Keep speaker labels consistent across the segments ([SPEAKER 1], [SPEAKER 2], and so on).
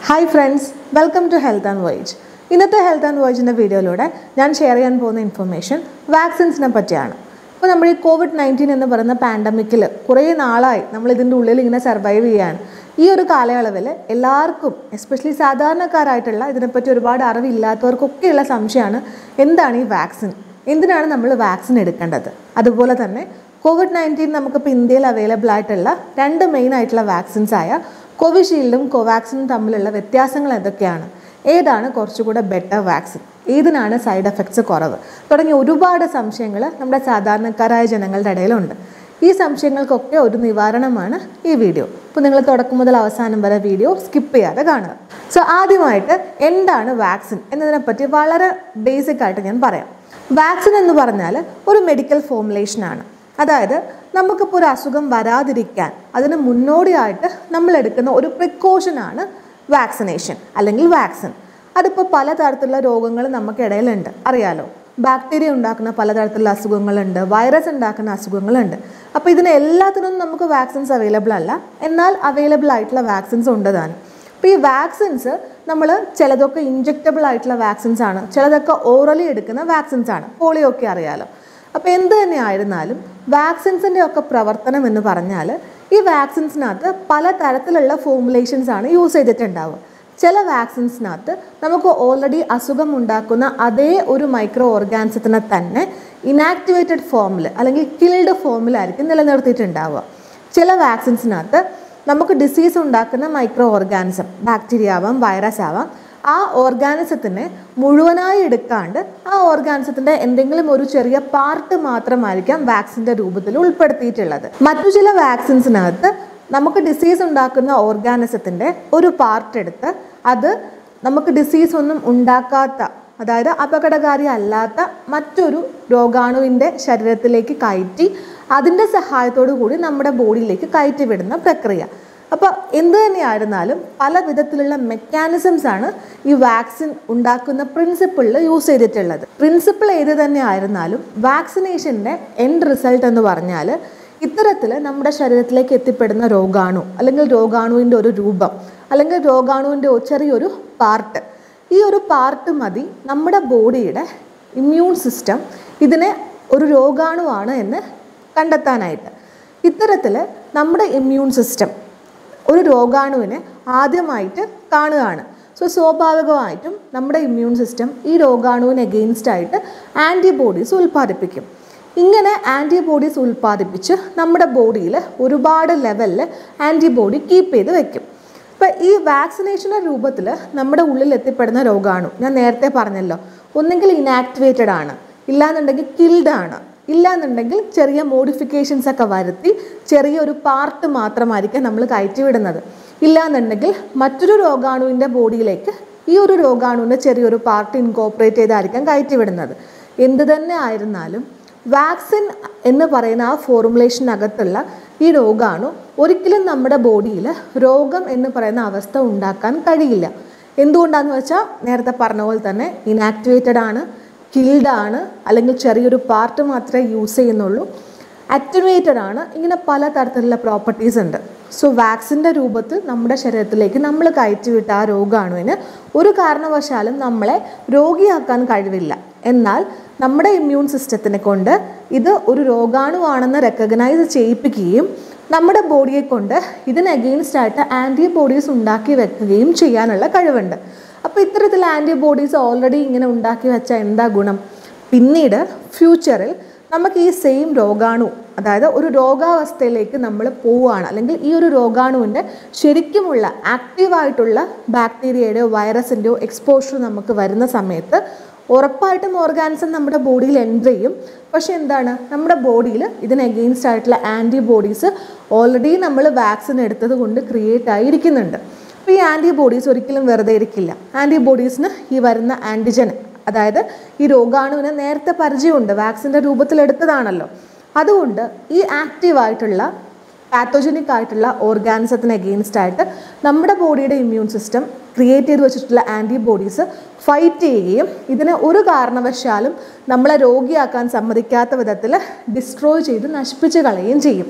[SPEAKER 1] hi friends welcome to health and voyage ഇന്നത്തെ health and വോയിജിൻ്റെ വീഡിയോയിലൂടെ ഞാൻ ഷെയർ ചെയ്യാൻ പോകുന്ന ഇൻഫർമേഷൻ വാക്സിൻസിനെ പറ്റിയാണ് ഇപ്പോൾ നമ്മൾ ഈ കോവിഡ് നയൻറ്റീൻ എന്ന് പറയുന്ന പാൻഡമിക്കിൽ കുറേ നാളായി നമ്മൾ ഇതിൻ്റെ ഉള്ളിൽ ഇങ്ങനെ സർവൈവ് ചെയ്യാണ് ഈ ഒരു കാലയളവിൽ എല്ലാവർക്കും എസ്പെഷ്യലി സാധാരണക്കാരായിട്ടുള്ള ഇതിനെപ്പറ്റി ഒരുപാട് അറിവില്ലാത്തവർക്കൊക്കെയുള്ള സംശയമാണ് എന്താണ് ഈ വാക്സിൻ എന്തിനാണ് നമ്മൾ വാക്സിൻ എടുക്കേണ്ടത് അതുപോലെ തന്നെ കോവിഡ് നയൻറ്റീൻ നമുക്കിപ്പോൾ ഇന്ത്യയിൽ അവൈലബിൾ ആയിട്ടുള്ള രണ്ട് മെയിൻ ആയിട്ടുള്ള വാക്സിൻസ് ആയ കോവിഷീൽഡും കോവാക്സിനും തമ്മിലുള്ള വ്യത്യാസങ്ങൾ എന്തൊക്കെയാണ് ഏതാണ് കുറച്ചുകൂടെ ബെറ്റർ വാക്സിൻ ഏതിനാണ് സൈഡ് എഫക്ട്സ് കുറവ് തുടങ്ങിയ ഒരുപാട് സംശയങ്ങൾ നമ്മുടെ സാധാരണക്കാരായ ജനങ്ങളുടെ ഇടയിലുണ്ട് ഈ സംശയങ്ങൾക്കൊക്കെ ഒരു നിവാരണമാണ് ഈ വീഡിയോ അപ്പോൾ നിങ്ങൾ തുടക്കം മുതൽ അവസാനം വരെ വീഡിയോ സ്കിപ്പ് ചെയ്യാതെ കാണുക സോ ആദ്യമായിട്ട് എന്താണ് വാക്സിൻ എന്നതിനെപ്പറ്റി വളരെ ബേസിക് ആയിട്ട് ഞാൻ പറയാം വാക്സിൻ എന്ന് പറഞ്ഞാൽ ഒരു മെഡിക്കൽ ഫോമുലേഷനാണ് അതായത് നമുക്കിപ്പോൾ ഒരു അസുഖം വരാതിരിക്കാൻ അതിന് മുന്നോടിയായിട്ട് നമ്മൾ എടുക്കുന്ന ഒരു പ്രിക്കോഷനാണ് വാക്സിനേഷൻ അല്ലെങ്കിൽ വാക്സിൻ അതിപ്പോൾ പലതരത്തിലുള്ള രോഗങ്ങൾ നമുക്കിടയിലുണ്ട് അറിയാലോ ബാക്ടീരിയ ഉണ്ടാക്കുന്ന പലതരത്തിലുള്ള അസുഖങ്ങളുണ്ട് വൈറസ് ഉണ്ടാക്കുന്ന അസുഖങ്ങളുണ്ട് അപ്പോൾ ഇതിന് എല്ലാത്തിനും നമുക്ക് വാക്സിൻസ് അവൈലബിൾ അല്ല എന്നാൽ അവൈലബിൾ ആയിട്ടുള്ള വാക്സിൻസ് ഉണ്ട് താനും അപ്പോൾ ഈ വാക്സിൻസ് നമ്മൾ ചിലതൊക്കെ ഇഞ്ചെക്റ്റബിൾ ആയിട്ടുള്ള വാക്സിൻസ് ആണ് ചിലതൊക്കെ ഓറലി എടുക്കുന്ന വാക്സിൻസ് ആണ് പോളിയോ ഒക്കെ അറിയാലോ അപ്പോൾ എന്ത് തന്നെ ആയിരുന്നാലും വാക്സിൻസിൻ്റെ ഒക്കെ പ്രവർത്തനം എന്ന് പറഞ്ഞാൽ ഈ വാക്സിൻസിനകത്ത് പല തരത്തിലുള്ള ഫോമുലേഷൻസ് ആണ് യൂസ് ചെയ്തിട്ടുണ്ടാവുക ചില വാക്സിൻസിനകത്ത് നമുക്ക് ഓൾറെഡി അസുഖം ഉണ്ടാക്കുന്ന അതേ ഒരു മൈക്രോ ഓർഗാനിസത്തിനെ തന്നെ ഇനാക്ടിവേറ്റഡ് ഫോമിൽ അല്ലെങ്കിൽ കിൽഡ് ഫോമിലായിരിക്കും നിലനിർത്തിയിട്ടുണ്ടാവുക ചില വാക്സിൻസിനകത്ത് നമുക്ക് ഡിസീസ് ഉണ്ടാക്കുന്ന മൈക്രോ ഓർഗാനിസം ബാക്ടീരിയ ആവാം വൈറസ് ആവാം ആ ഓർഗാനിസത്തിനെ മുഴുവനായി എടുക്കാണ്ട് ആ ഓർഗാനിസത്തിൻ്റെ എന്തെങ്കിലും ഒരു ചെറിയ പാർട്ട് മാത്രമായിരിക്കാം വാക്സിൻ്റെ രൂപത്തിൽ ഉൾപ്പെടുത്തിയിട്ടുള്ളത് മറ്റു ചില വാക്സിൻസിനകത്ത് നമുക്ക് ഡിസീസ് ഉണ്ടാക്കുന്ന ഓർഗാനിസത്തിൻ്റെ ഒരു പാർട്ട് എടുത്ത് അത് നമുക്ക് ഡിസീസ് ഒന്നും ഉണ്ടാക്കാത്ത അതായത് അപകടകാരി അല്ലാത്ത മറ്റൊരു രോഗാണുവിൻ്റെ ശരീരത്തിലേക്ക് കയറ്റി അതിൻ്റെ സഹായത്തോടു കൂടി നമ്മുടെ ബോഡിയിലേക്ക് കയറ്റി വിടുന്ന പ്രക്രിയ അപ്പോൾ എന്ത് തന്നെയായിരുന്നാലും പല വിധത്തിലുള്ള മെക്കാനിസംസ് ആണ് ഈ വാക്സിൻ ഉണ്ടാക്കുന്ന പ്രിൻസിപ്പിളിൽ യൂസ് ചെയ്തിട്ടുള്ളത് പ്രിൻസിപ്പിൾ ഏത് തന്നെ ആയിരുന്നാലും വാക്സിനേഷൻ്റെ എൻഡ് റിസൾട്ട് എന്ന് പറഞ്ഞാൽ ഇത്തരത്തിൽ നമ്മുടെ ശരീരത്തിലേക്ക് എത്തിപ്പെടുന്ന രോഗാണു അല്ലെങ്കിൽ രോഗാണുവിൻ്റെ ഒരു രൂപം അല്ലെങ്കിൽ രോഗാണുവിൻ്റെ ചെറിയൊരു പാർട്ട് ഈ ഒരു പാർട്ട് മതി നമ്മുടെ ബോഡിയുടെ ഇമ്മ്യൂൺ സിസ്റ്റം ഇതിനെ ഒരു രോഗാണുവാണ് എന്ന് കണ്ടെത്താനായിട്ട് ഇത്തരത്തിൽ നമ്മുടെ ഇമ്മ്യൂൺ സിസ്റ്റം ഒരു രോഗാണുവിനെ ആദ്യമായിട്ട് കാണുകയാണ് സോ സ്വാഭാവികമായിട്ടും നമ്മുടെ ഇമ്മ്യൂൺ സിസ്റ്റം ഈ രോഗാണുവിന് എഗെയിൻസ്റ്റ് ആയിട്ട് ആൻറ്റിബോഡീസ് ഉൽപ്പാദിപ്പിക്കും ഇങ്ങനെ ആൻറ്റിബോഡീസ് ഉൽപ്പാദിപ്പിച്ച് നമ്മുടെ ബോഡിയിൽ ഒരുപാട് ലെവലിൽ ആൻറ്റിബോഡി കീപ്പ് ചെയ്ത് വെക്കും ഇപ്പം ഈ വാക്സിനേഷൻ്റെ രൂപത്തിൽ നമ്മുടെ ഉള്ളിൽ എത്തിപ്പെടുന്ന രോഗാണു ഞാൻ നേരത്തെ പറഞ്ഞല്ലോ ഒന്നെങ്കിൽ ഇനാക്ടിവേറ്റഡ് ആണ് ഇല്ലാന്നുണ്ടെങ്കിൽ കിൽഡ് ആണ് ഇല്ലാന്നുണ്ടെങ്കിൽ ചെറിയ മോഡിഫിക്കേഷൻസ് ഒക്കെ വരുത്തി ചെറിയൊരു പാർട്ട് മാത്രമായിരിക്കും നമ്മൾ കയറ്റിവിടുന്നത് ഇല്ലാന്നുണ്ടെങ്കിൽ മറ്റൊരു രോഗാണുവിൻ്റെ ബോഡിയിലേക്ക് ഈ ഒരു രോഗാണുവിൻ്റെ ചെറിയൊരു പാർട്ട് ഇൻകോപ്പറേറ്റ് ചെയ്തായിരിക്കാം കയറ്റിവിടുന്നത് എന്ത് തന്നെ ആയിരുന്നാലും വാക്സിൻ എന്ന് പറയുന്ന ആ ഫോർമുലേഷനകത്തുള്ള ഈ രോഗാണു ഒരിക്കലും നമ്മുടെ ബോഡിയിൽ രോഗം എന്ന് പറയുന്ന അവസ്ഥ ഉണ്ടാക്കാൻ കഴിയില്ല എന്തുകൊണ്ടാണെന്ന് വെച്ചാൽ നേരത്തെ പറഞ്ഞ പോലെ തന്നെ ഇനാക്ടിവേറ്റഡ് ആണ് കിൽഡ് ആണ് അല്ലെങ്കിൽ ചെറിയൊരു പാർട്ട് മാത്രമേ യൂസ് ചെയ്യുന്നുള്ളൂ അറ്റുവേറ്റഡ് ആണ് ഇങ്ങനെ പല തരത്തിലുള്ള പ്രോപ്പർട്ടീസ് ഉണ്ട് സോ വാക്സിൻ്റെ രൂപത്തിൽ നമ്മുടെ ശരീരത്തിലേക്ക് നമ്മൾ കയറ്റിവിട്ട ആ രോഗാണുവിന് ഒരു കാരണവശാലും നമ്മളെ രോഗിയാക്കാൻ കഴിവില്ല എന്നാൽ നമ്മുടെ ഇമ്മ്യൂൺ സിസ്റ്റത്തിനെ കൊണ്ട് ഇത് ഒരു രോഗാണുവാണെന്ന് റെക്കഗ്നൈസ് ചെയ്യിപ്പിക്കുകയും നമ്മുടെ ബോഡിയെ കൊണ്ട് ഇതിന് അഗെയിൻസ്റ്റ് ആയിട്ട് ആൻറ്റിബോഡീസ് ഉണ്ടാക്കി വെക്കുകയും ചെയ്യാനുള്ള കഴിവുണ്ട് അപ്പോൾ ഇത്തരത്തിൽ ആൻറ്റിബോഡീസ് ഓൾറെഡി ഇങ്ങനെ ഉണ്ടാക്കി വെച്ചാൽ എന്താ ഗുണം പിന്നീട് ഫ്യൂച്ചറിൽ നമുക്ക് ഈ സെയിം രോഗാണു അതായത് ഒരു രോഗാവസ്ഥയിലേക്ക് നമ്മൾ പോവുകയാണ് അല്ലെങ്കിൽ ഈ ഒരു രോഗാണുവിൻ്റെ ശരിക്കുമുള്ള ആക്റ്റീവായിട്ടുള്ള ബാക്ടീരിയയുടെയോ വൈറസിൻ്റെയോ എക്സ്പോഷർ നമുക്ക് വരുന്ന സമയത്ത് ഉറപ്പായിട്ടും ഓർഗാനിസം നമ്മുടെ ബോഡിയിൽ എൻ്റർ ചെയ്യും പക്ഷെ എന്താണ് നമ്മുടെ ബോഡിയിൽ ഇതിന് എഗെയിൻസ്റ്റ് ആയിട്ടുള്ള ആൻറ്റിബോഡീസ് ഓൾറെഡി നമ്മൾ വാക്സിൻ എടുത്തത് കൊണ്ട് ക്രിയേറ്റ് ആയിരിക്കുന്നുണ്ട് അപ്പോൾ ഈ ആൻറ്റിബോഡീസ് ഒരിക്കലും വെറുതെ ഇരിക്കില്ല ആൻറ്റിബോഡീസിന് ഈ വരുന്ന ആൻറ്റിജൻ അതായത് ഈ രോഗാണുവിന് നേരത്തെ പരിചയമുണ്ട് വാക്സിൻ്റെ രൂപത്തിൽ എടുത്തതാണല്ലോ അതുകൊണ്ട് ഈ ആക്റ്റീവായിട്ടുള്ള പാത്തോജനിക് ആയിട്ടുള്ള ഓർഗാനിസത്തിന് എഗെയിൻസ്റ്റ് ആയിട്ട് നമ്മുടെ ബോഡിയുടെ ഇമ്മ്യൂൺ സിസ്റ്റം ക്രിയേറ്റ് ചെയ്ത് വെച്ചിട്ടുള്ള ആൻറ്റിബോഡീസ് ഫൈറ്റ് ചെയ്യുകയും ഇതിനെ ഒരു കാരണവശാലും നമ്മളെ രോഗിയാക്കാൻ സമ്മതിക്കാത്ത വിധത്തിൽ ഡിസ്ട്രോയ് ചെയ്ത് നശിപ്പിച്ച് കളയുകയും ചെയ്യും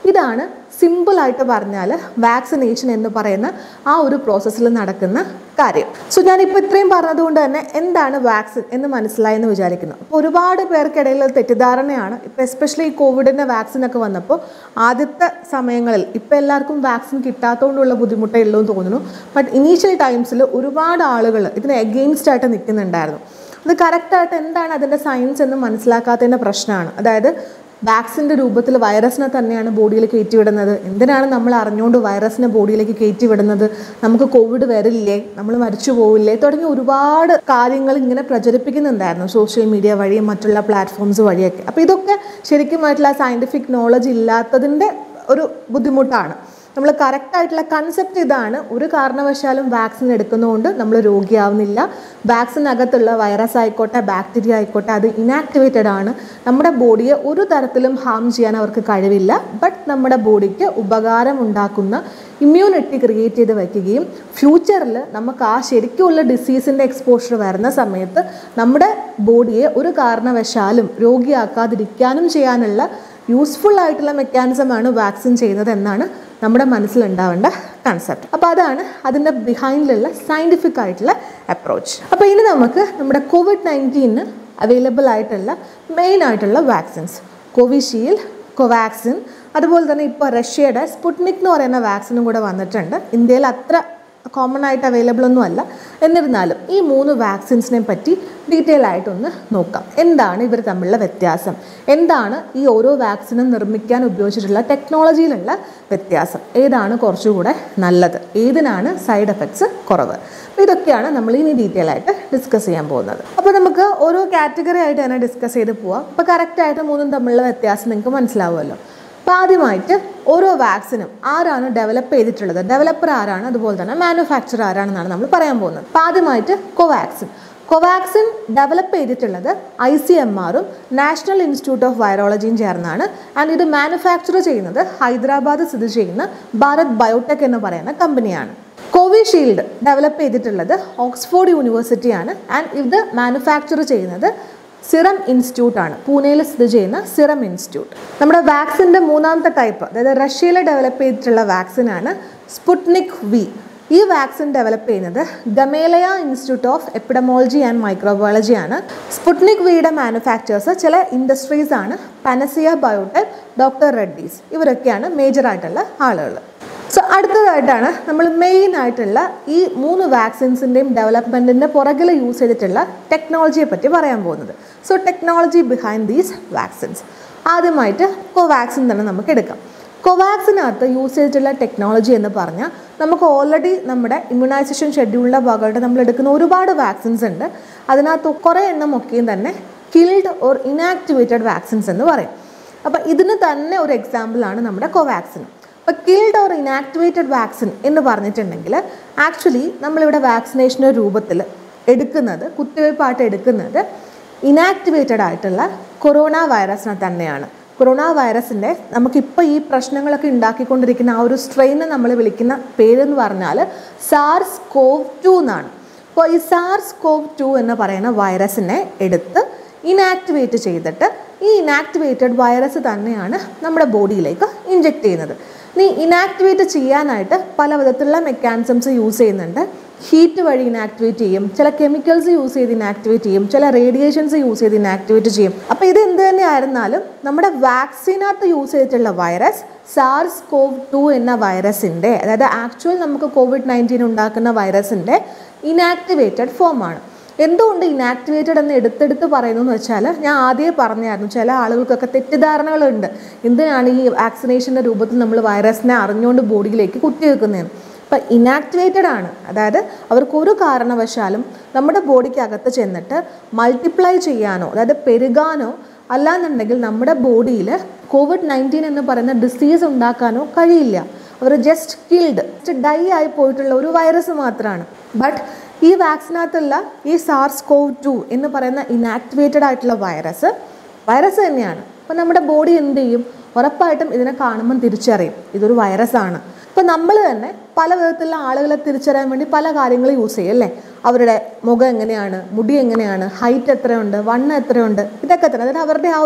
[SPEAKER 1] ഇതാണ് സിമ്പിളായിട്ട് പറഞ്ഞാൽ വാക്സിനേഷൻ എന്ന് പറയുന്ന ആ ഒരു പ്രോസസ്സിൽ നടക്കുന്ന കാര്യം സോ ഞാനിപ്പോൾ ഇത്രയും പറഞ്ഞതുകൊണ്ട് തന്നെ എന്താണ് വാക്സിൻ എന്ന് മനസ്സിലായെന്ന് വിചാരിക്കുന്നു അപ്പോൾ ഒരുപാട് പേർക്കിടയിൽ ഒരു തെറ്റിദ്ധാരണയാണ് ഇപ്പോൾ എസ്പെഷ്യലി ഈ കോവിഡിൻ്റെ വാക്സിൻ ഒക്കെ വന്നപ്പോൾ ആദ്യത്തെ സമയങ്ങളിൽ ഇപ്പോൾ എല്ലാവർക്കും വാക്സിൻ കിട്ടാത്തതുകൊണ്ടുള്ള ബുദ്ധിമുട്ടേ ഉള്ളൂ എന്ന് തോന്നുന്നു ബട്ട് ഇനീഷ്യൽ ടൈംസിൽ ഒരുപാട് ആളുകൾ ഇതിന് എഗെയിൻസ്റ്റ് ആയിട്ട് നിൽക്കുന്നുണ്ടായിരുന്നു അത് കറക്റ്റായിട്ട് എന്താണ് അതിൻ്റെ സയൻസ് എന്ന് മനസ്സിലാക്കാത്തതിൻ്റെ പ്രശ്നമാണ് അതായത് വാക്സിൻ്റെ രൂപത്തിൽ വൈറസിനെ തന്നെയാണ് ബോഡിയിൽ കയറ്റിവിടുന്നത് എന്തിനാണ് നമ്മൾ അറിഞ്ഞുകൊണ്ട് വൈറസിനെ ബോഡിയിലേക്ക് കയറ്റിവിടുന്നത് നമുക്ക് കോവിഡ് വരില്ലേ നമ്മൾ മരിച്ചു പോവില്ലേ തുടങ്ങിയ ഒരുപാട് കാര്യങ്ങൾ ഇങ്ങനെ പ്രചരിപ്പിക്കുന്നുണ്ടായിരുന്നു സോഷ്യൽ മീഡിയ വഴിയും മറ്റുള്ള പ്ലാറ്റ്ഫോംസ് വഴിയൊക്കെ അപ്പോൾ ഇതൊക്കെ ശരിക്കുമായിട്ടുള്ള സയൻറ്റിഫിക് നോളജ് ഇല്ലാത്തതിൻ്റെ ഒരു ബുദ്ധിമുട്ടാണ് നമ്മൾ കറക്റ്റായിട്ടുള്ള കൺസെപ്റ്റ് ഇതാണ് ഒരു കാരണവശാലും വാക്സിൻ എടുക്കുന്നതുകൊണ്ട് നമ്മൾ രോഗിയാവുന്നില്ല വാക്സിനകത്തുള്ള വൈറസ് ആയിക്കോട്ടെ ബാക്ടീരിയ ആയിക്കോട്ടെ അത് ഇനാക്ടിവേറ്റഡ് ആണ് നമ്മുടെ ബോഡിയെ ഒരു തരത്തിലും ഹാം ചെയ്യാൻ അവർക്ക് കഴിവില്ല ബട്ട് നമ്മുടെ ബോഡിക്ക് ഉപകാരം ഉണ്ടാക്കുന്ന ഇമ്മ്യൂണിറ്റി ക്രിയേറ്റ് ചെയ്ത് വയ്ക്കുകയും ഫ്യൂച്ചറിൽ നമുക്ക് ആ ശരിക്കുമുള്ള ഡിസീസിൻ്റെ എക്സ്പോഷർ വരുന്ന സമയത്ത് നമ്മുടെ ബോഡിയെ ഒരു കാരണവശാലും രോഗിയാക്കാതിരിക്കാനും ചെയ്യാനുള്ള യൂസ്ഫുൾ ആയിട്ടുള്ള മെക്കാനിസമാണ് വാക്സിൻ ചെയ്യുന്നത് എന്നാണ് നമ്മുടെ മനസ്സിലുണ്ടാവേണ്ട കൺസെപ്റ്റ് അപ്പോൾ അതാണ് അതിൻ്റെ ബിഹൈൻഡിലുള്ള സയൻറ്റിഫിക് ആയിട്ടുള്ള അപ്രോച്ച് അപ്പോൾ ഇനി നമുക്ക് നമ്മുടെ കോവിഡ് നയൻറ്റീന് അവൈലബിൾ ആയിട്ടുള്ള മെയിൻ ആയിട്ടുള്ള വാക്സിൻസ് കോവിഷീൽഡ് കോവാക്സിൻ അതുപോലെ തന്നെ ഇപ്പോൾ റഷ്യയുടെ സ്പുട്നിക് എന്ന് പറയുന്ന വാക്സിനും കൂടെ വന്നിട്ടുണ്ട് ഇന്ത്യയിൽ അത്ര കോമൺ ആയിട്ട് അവൈലബിൾ ഒന്നും അല്ല എന്നിരുന്നാലും ഈ മൂന്ന് വാക്സിൻസിനെ പറ്റി ഡീറ്റെയിൽ ആയിട്ടൊന്ന് നോക്കാം എന്താണ് ഇവർ തമ്മിലുള്ള വ്യത്യാസം എന്താണ് ഈ ഓരോ വാക്സിനും നിർമ്മിക്കാൻ ഉപയോഗിച്ചിട്ടുള്ള ടെക്നോളജിയിലുള്ള വ്യത്യാസം ഏതാണ് കുറച്ചുകൂടെ നല്ലത് ഏതിനാണ് സൈഡ് എഫക്ട്സ് കുറവ് അപ്പോൾ ഇതൊക്കെയാണ് നമ്മൾ ഇനി ഡീറ്റെയിൽ ആയിട്ട് ഡിസ്കസ് ചെയ്യാൻ പോകുന്നത് അപ്പോൾ നമുക്ക് ഓരോ കാറ്റഗറി ആയിട്ട് തന്നെ ഡിസ്കസ് ചെയ്ത് പോവാം അപ്പോൾ കറക്റ്റായിട്ട് മൂന്നും തമ്മിലുള്ള വ്യത്യാസം നിങ്ങൾക്ക് മനസ്സിലാവുമല്ലോ അപ്പോൾ ആദ്യമായിട്ട് ഓരോ വാക്സിനും ആരാണ് ഡെവലപ്പ് ചെയ്തിട്ടുള്ളത് ഡെവലപ്പർ ആരാണ് അതുപോലെ തന്നെ മാനുഫാക്ചർ ആരാണെന്നാണ് നമ്മൾ പറയാൻ പോകുന്നത് അപ്പോൾ ആദ്യമായിട്ട് കോവാക്സിൻ കോവാക്സിൻ ഡെവലപ്പ് ചെയ്തിട്ടുള്ളത് ഐ സി എം ആറും നാഷണൽ ഇൻസ്റ്റിറ്റ്യൂട്ട് ഓഫ് വൈറോളജിയും ചേർന്നാണ് ആൻഡ് ഇത് മാനുഫാക്ചർ ചെയ്യുന്നത് ഹൈദരാബാദ് സ്ഥിതി ചെയ്യുന്ന ഭാരത് ബയോടെക് എന്ന് പറയുന്ന കമ്പനിയാണ് കോവിഷീൽഡ് ഡെവലപ്പ് ചെയ്തിട്ടുള്ളത് ഓക്സ്ഫോർഡ് യൂണിവേഴ്സിറ്റിയാണ് ആൻഡ് ഇത് മാനുഫാക്ചർ ചെയ്യുന്നത് സിറം ഇൻസ്റ്റിറ്റ്യൂട്ട് ആണ് പൂനെയിൽ സ്ഥിതി ചെയ്യുന്ന സിറം ഇൻസ്റ്റിറ്റ്യൂട്ട് നമ്മുടെ വാക്സിൻ്റെ മൂന്നാമത്തെ ടൈപ്പ് അതായത് റഷ്യയിൽ ഡെവലപ്പ് ചെയ്തിട്ടുള്ള വാക്സിനാണ് സ്പുട്നിക് വി ഈ വാക്സിൻ ഡെവലപ്പ് ചെയ്യുന്നത് Gamaleya institute of epidemiology and microbiology ആണ് സ്പുട്നിക് വിയുടെ മാനുഫാക്ചേഴ്സ് ചില ഇൻഡസ്ട്രീസ് ആണ് പനസിയ ബയോടെക് ഡോക്ടർ റെഡ്ഡീസ് ഇവരൊക്കെയാണ് മേജർ ആയിട്ടുള്ള ആളുകൾ സോ അടുത്തതായിട്ടാണ് നമ്മൾ മെയിൻ ആയിട്ടുള്ള ഈ മൂന്ന് വാക്സിൻസിൻ്റെയും ഡെവലപ്മെൻറ്റിൻ്റെ പുറകിൽ യൂസ് ചെയ്തിട്ടുള്ള ടെക്നോളജിയെ പറ്റി പറയാൻ പോകുന്നത് so technology behind these vaccines ആദ്യമായിട്ട് കോവാക്സിൻ തന്നെ നമുക്ക് എടുക്കാം കോവാക്സിനകത്ത് യൂസ് ചെയ്തിട്ടുള്ള ടെക്നോളജി എന്ന് പറഞ്ഞാൽ നമുക്ക് ഓൾറെഡി നമ്മുടെ ഇമ്മ്യൂണൈസേഷൻ ഷെഡ്യൂളിൻ്റെ ഭാഗമായിട്ട് നമ്മൾ എടുക്കുന്ന ഒരുപാട് വാക്സിൻസ് ഉണ്ട് അതിനകത്ത് കുറേ എണ്ണം ഒക്കെയും തന്നെ കിൽഡ് ഓർ ഇനാക്ടിവേറ്റഡ് വാക്സിൻസ് എന്ന് പറയും അപ്പോൾ ഇതിന് തന്നെ ഒരു എക്സാമ്പിളാണ് നമ്മുടെ കോവാക്സിൻ അപ്പോൾ കിൽഡ് ഓർ ഇനാക്ടിവേറ്റഡ് വാക്സിൻ എന്ന് പറഞ്ഞിട്ടുണ്ടെങ്കിൽ ആക്ച്വലി നമ്മളിവിടെ വാക്സിനേഷൻ്റെ രൂപത്തിൽ എടുക്കുന്നത് കുത്തിവയ്പ്പായിട്ട് എടുക്കുന്നത് ഇനാക്ടിവേറ്റഡ് ആയിട്ടുള്ള കൊറോണ വൈറസിനെ തന്നെയാണ് കൊറോണ വൈറസിൻ്റെ നമുക്കിപ്പോൾ ഈ പ്രശ്നങ്ങളൊക്കെ ഉണ്ടാക്കിക്കൊണ്ടിരിക്കുന്ന ആ ഒരു സ്ട്രെയിനെ നമ്മൾ വിളിക്കുന്ന പേരെന്ന് പറഞ്ഞാൽ സാർസ് കോവ് ടു എന്നാണ് അപ്പോൾ ഈ സാർസ് കോവ് ടു എന്ന് പറയുന്ന വൈറസിനെ എടുത്ത് ഇനാക്ടിവേറ്റ് ചെയ്തിട്ട് ഈ ഇനാക്ടിവേറ്റഡ് വൈറസ് തന്നെയാണ് നമ്മുടെ ബോഡിയിലേക്ക് ഇഞ്ചെക്ട് ചെയ്യുന്നത് ഇനി ഇനാക്ടിവേറ്റ് ചെയ്യാനായിട്ട് പല വിധത്തിലുള്ള മെക്കാനിസംസ് യൂസ് ചെയ്യുന്നുണ്ട് ഹീറ്റ് വഴി ഇനാക്ടിവേറ്റ് ചെയ്യും ചില കെമിക്കൽസ് യൂസ് ചെയ്ത് ഇനാക്ടിവേറ്റ് ചെയ്യും ചില റേഡിയേഷൻസ് യൂസ് ചെയ്ത് ഇനാക്ടിവേറ്റ് ചെയ്യും അപ്പോൾ ഇത് എന്ത് തന്നെ ആയിരുന്നാലും നമ്മുടെ വാക്സിനകത്ത് യൂസ് ചെയ്തിട്ടുള്ള വൈറസ് സാർസ് കോവ് ടു എന്ന വൈറസിൻ്റെ അതായത് ആക്ച്വൽ നമുക്ക് കോവിഡ് നയൻറ്റീൻ ഉണ്ടാക്കുന്ന വൈറസിൻ്റെ ഇനാക്ടിവേറ്റഡ് ഫോമാണ് എന്തുകൊണ്ട് ഇനാക്ടിവേറ്റഡ് എന്ന് എടുത്തെടുത്ത് പറയുന്നു എന്ന് വെച്ചാൽ ഞാൻ ആദ്യമേ പറഞ്ഞായിരുന്നു ചില ആളുകൾക്കൊക്കെ തെറ്റിദ്ധാരണകളുണ്ട് എന്തിനാണ് ഈ വാക്സിനേഷൻ്റെ രൂപത്തിൽ നമ്മൾ വൈറസിനെ അറിഞ്ഞുകൊണ്ട് ബോഡിയിലേക്ക് കുത്തിവെക്കുന്നതെന്ന് അപ്പം ഇനാക്ടിവേറ്റഡ് ആണ് അതായത് അവർക്ക് ഒരു കാരണവശാലും നമ്മുടെ ബോഡിക്കകത്ത് ചെന്നിട്ട് മൾട്ടിപ്ലൈ ചെയ്യാനോ അതായത് പെരുകാനോ അല്ലാന്നുണ്ടെങ്കിൽ നമ്മുടെ ബോഡിയിൽ കോവിഡ് നയൻറ്റീൻ എന്ന് പറയുന്ന ഡിസീസ് ഉണ്ടാക്കാനോ കഴിയില്ല അവർ ജസ്റ്റ് കിൽഡ് ഡൈ ആയി പോയിട്ടുള്ള ഒരു വൈറസ് മാത്രമാണ് ബട്ട് ഈ വാക്സിനകത്തുള്ള ഈ സാർസ് കോവ് ടു എന്ന് പറയുന്ന ഇനാക്ടിവേറ്റഡ് ആയിട്ടുള്ള വൈറസ് വൈറസ് തന്നെയാണ് അപ്പോൾ നമ്മുടെ ബോഡി എന്ത് ചെയ്യും ഉറപ്പായിട്ടും ഇതിനെ കാണുമ്പം തിരിച്ചറിയും ഇതൊരു വൈറസാണ് അപ്പോൾ നമ്മൾ തന്നെ പല വിധത്തിലുള്ള ആളുകളെ തിരിച്ചറിയാൻ വേണ്ടി പല കാര്യങ്ങൾ യൂസ് ചെയ്യും അല്ലേ അവരുടെ മുഖം എങ്ങനെയാണ് മുടി എങ്ങനെയാണ് ഹൈറ്റ് എത്രയുണ്ട് വണ്ണം എത്രയുണ്ട് ഇതൊക്കെ തന്നെ അതായത് അവരുടെ ആ ഒരു